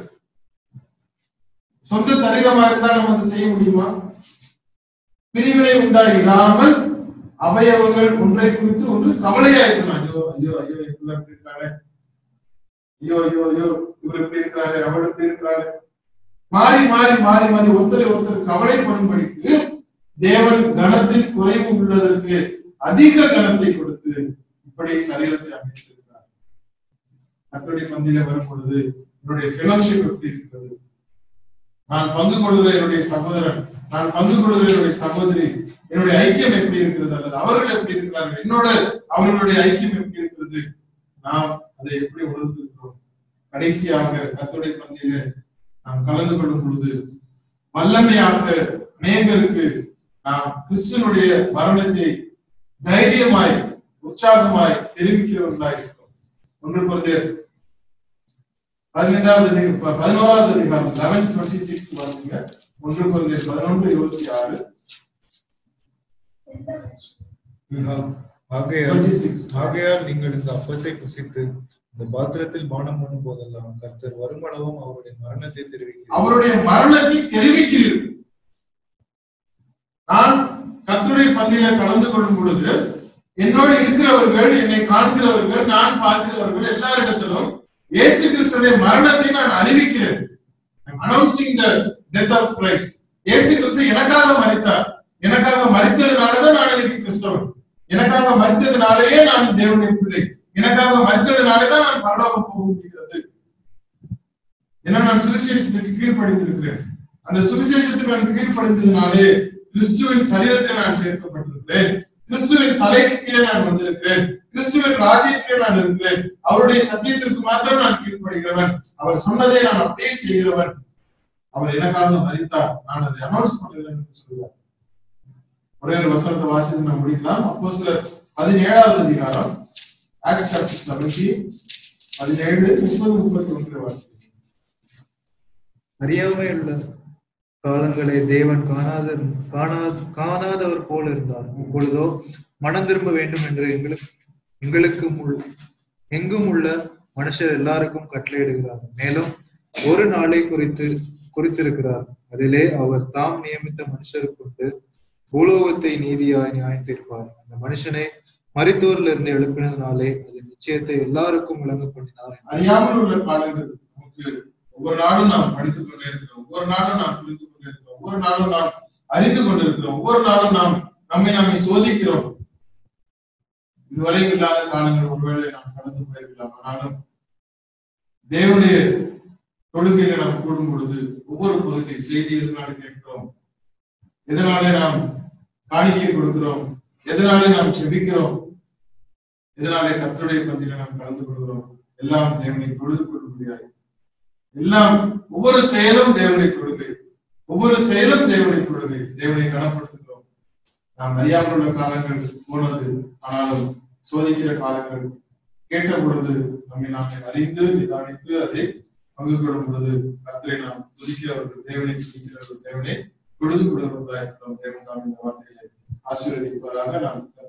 சொந்த சரீரமா இருந்தா நம்ம அதை செய்ய முடியுமா பிரிவினை உண்டாகிறாமல் அவயவங்கள் ஒன்றை குறித்து ஒன்று கவலையா இருக்கலாம் ஐயோ ஐயோ ஐயோ இப்படி இப்படி இருக்காளே ஐயோ ஐயோ ஐயோ இவர் இப்படி இருக்கிறாரு அவள் இப்படி இருக்கிறாரு மாறி மாறி மாறி மாறி ஒருத்தரை ஒருத்தர் கவலைப்படும்படிக்கு தேவன் கணத்தில் குறைவு உள்ளதற்கு அதிக கணத்தை கொடுத்து இப்படி சரீரத்தை அமைத்திருக்கிறார் கர்த்தருடைய பந்தியில வரும் பொழுது என்னுடைய ஃபெலோஷிப் எப்படி இருக்கிறது நான் பங்கு கொள்கிற என்னுடைய சகோதரன் நான் பங்கு கொள்கிற என்னுடைய சகோதரி என்னுடைய ஐக்கியம் எப்படி இருக்கிறது அல்லது அவர்கள் எப்படி இருக்கிறார்கள் என்னோட அவர்களுடைய ஐக்கியம் எப்படி இருக்கிறது நாம் அதை எப்படி உணர்ந்திருக்கிறோம் கடைசியாக கர்த்தருடைய பந்தியில நாம் கலந்து கொள்ளும் பொழுது வல்லமையாக அநேகருக்கு நாம் கிறிஸ்துவனுடைய மரணத்தை தைரியமாய் உற்சாகமாய் தெரிவிக்கிறவர்களாய் இருக்கிறோம் ஒன்று குறைந்த பதினைந்தாவது அதிக- ப- பதினோராவது அதிகாரம் லெவன் டுவெண்ட்டி சிக்ஸ் வாசிங்க ஒன்று குறைந்த பதினொன்று இருபத்தி ஆறு எந்த மனுஷன் ஆகையால் 26. ஆகையால் நீங்கள் இந்த அப்பத்தை புசித்து இந்த பாத்திரத்தில் பானம் பண்ணும் போதெல்லாம் கர்த்தர் வருமளவும் அவருடைய மரணத்தை தெரிவிக்கிறார் அவருடைய மரணத்தை தெரிவிக்கிறீர்கள் நான் கர்த்தருடைய பந்தியில கலந்து கொள்ளும் பொழுது என்னோடு இருக்கிறவர்கள் என்னை காண்கிறவர்கள் நான் பார்க்கிறவர்கள் எல்லாரிடத்திலும் இயேசு கிறிஸ்துடைய மரணத்தை நான் அறிவிக்கிறேன் announcing the death of Christ இயேசு கிறிஸ்து எனக்காக மரித்தார் எனக்காக மரித்ததுனாலதான் நான் இன்னைக்கு கிறிஸ்தவன் எனக்காக மரித்ததுனாலேயே நான் தேவனுடைய பிள்ளை எனக்காக மரித்ததுனாலே தான் நான் பரலோகம் போக முடிகிறது ஏன்னா நான் சுவிசேஷத்துக்கு கீழ்ப்படிந்திருக்கிறேன் அந்த சுவிசேஷத்துக்கு நான் கீழ்ப்படிந்ததுனாலே கிறிஸ்துவின் சரீரத்தில் நான் சேர்க்கப்பட்டிருக்கிறேன் கிறிஸ்துவின் தலைக்கு கீழே நான் வந்திருக்கிறேன் கிறிஸ்துவின் ராஜ்யத்திலே நான் இருக்கிறேன் அவருடைய சத்தியத்திற்கு மாத்திரம் நான் கீழ்ப்படுகிறவன் அவர் சொன்னதை நான் அப்படியே செய்கிறவன் அவர் எனக்காக மறித்தார் நான் அதை அனௌன்ஸ் பண்ணுகிறேன் என்று சொல்லுவார் ஒரே ஒரு வசனத்தை வாசித்து நான் முடிக்கலாம் அப்போ சிலர் பதினேழாவது அதிகாரம் ஆக்ஸ் சாப்டர் செவன்டி பதினேழு முப்பது முப்பத்தி ஒன்று வாசி அறியாமை உள்ள காலங்களை தேவன் காணாத காணா காணாதவர் போல இருந்தார் இப்பொழுதோ மனம் திரும்ப வேண்டும் என்று எங்களுக்கு எங்களுக்கும் உள்- எங்கும் உள்ள மனுஷர் எல்லாருக்கும் கட்டளையிடுகிறார் மேலும் ஒரு நாளை குறித்து குறித்திருக்கிறார் அதிலே அவர் தாம் நியமித்த மனுஷருக்குண்டு பூலோகத்தை நீதியாய் நியாயம் தீர்ப்பார் அந்த மனுஷனை மரித்தோரில் இருந்து எழுப்பினதினாலே அது நிச்சயத்தை எல்லாருக்கும் விளங்க பண்ணினார் அறியாமல் உள்ள காலங்கள் நமக்கு ஒவ்வொரு நாளும் நாம் படித்துக் கொண்டே இருக்கிறோம் ஒவ்வொரு நாளும் நாம் புரிந்து கொண்டே இருக்கிறோம் ஒவ்வொரு நாளும் நாம் அறிந்து கொண்டிருக்கிறோம் ஒவ்வொரு நாளும் நாம் நம்மை நம்மை சோதிக்கிறோம் இதுவரையும் இல்லாத காலங்கள் ஒருவேளை நாம் கடந்து போயிருக்கலாம் ஆனாலும் தேவனுடைய தொழுகையில நாம் கூடும் பொழுது ஒவ்வொரு பகுதி செய்தி எதனால கேட்கிறோம் எதனாலே நாம் காணிக்கை கொடுக்கிறோம் எதனாலே நாம் செபிக்கிறோம் எதனாலே கர்த்தருடைய பந்தியில நாம் கலந்து கொள்கிறோம் எல்லாம் தேவனை தொழுது கொள்ளும்படியாய் எல்லாம் ஒவ்வொரு செயலும் தேவனை தொழுகை ஒவ்வொரு செயலும் தேவனை தொழுகை தேவனை கனப்படுத்துகிறோம் நாம் அறியாமல் உள்ள காலங்கள் போனது ஆனாலும் சோதிக்கிற காலங்கள் கேட்ட பொழுது நம்மை நாமே அறிந்து நிதானித்து அதை பங்கு கொள்ளும் பொழுது கர்த்தரை நாம் துதிக்கிறவர்கள் தேவனை துதிக்கிறவர்கள் தேவனை தொழுது கொள்கிறவர்களாக இருக்கிறோம் தேவன் நாம் இந்த வார்த்தையை ஆசீர்வதிப்பதாக நாம்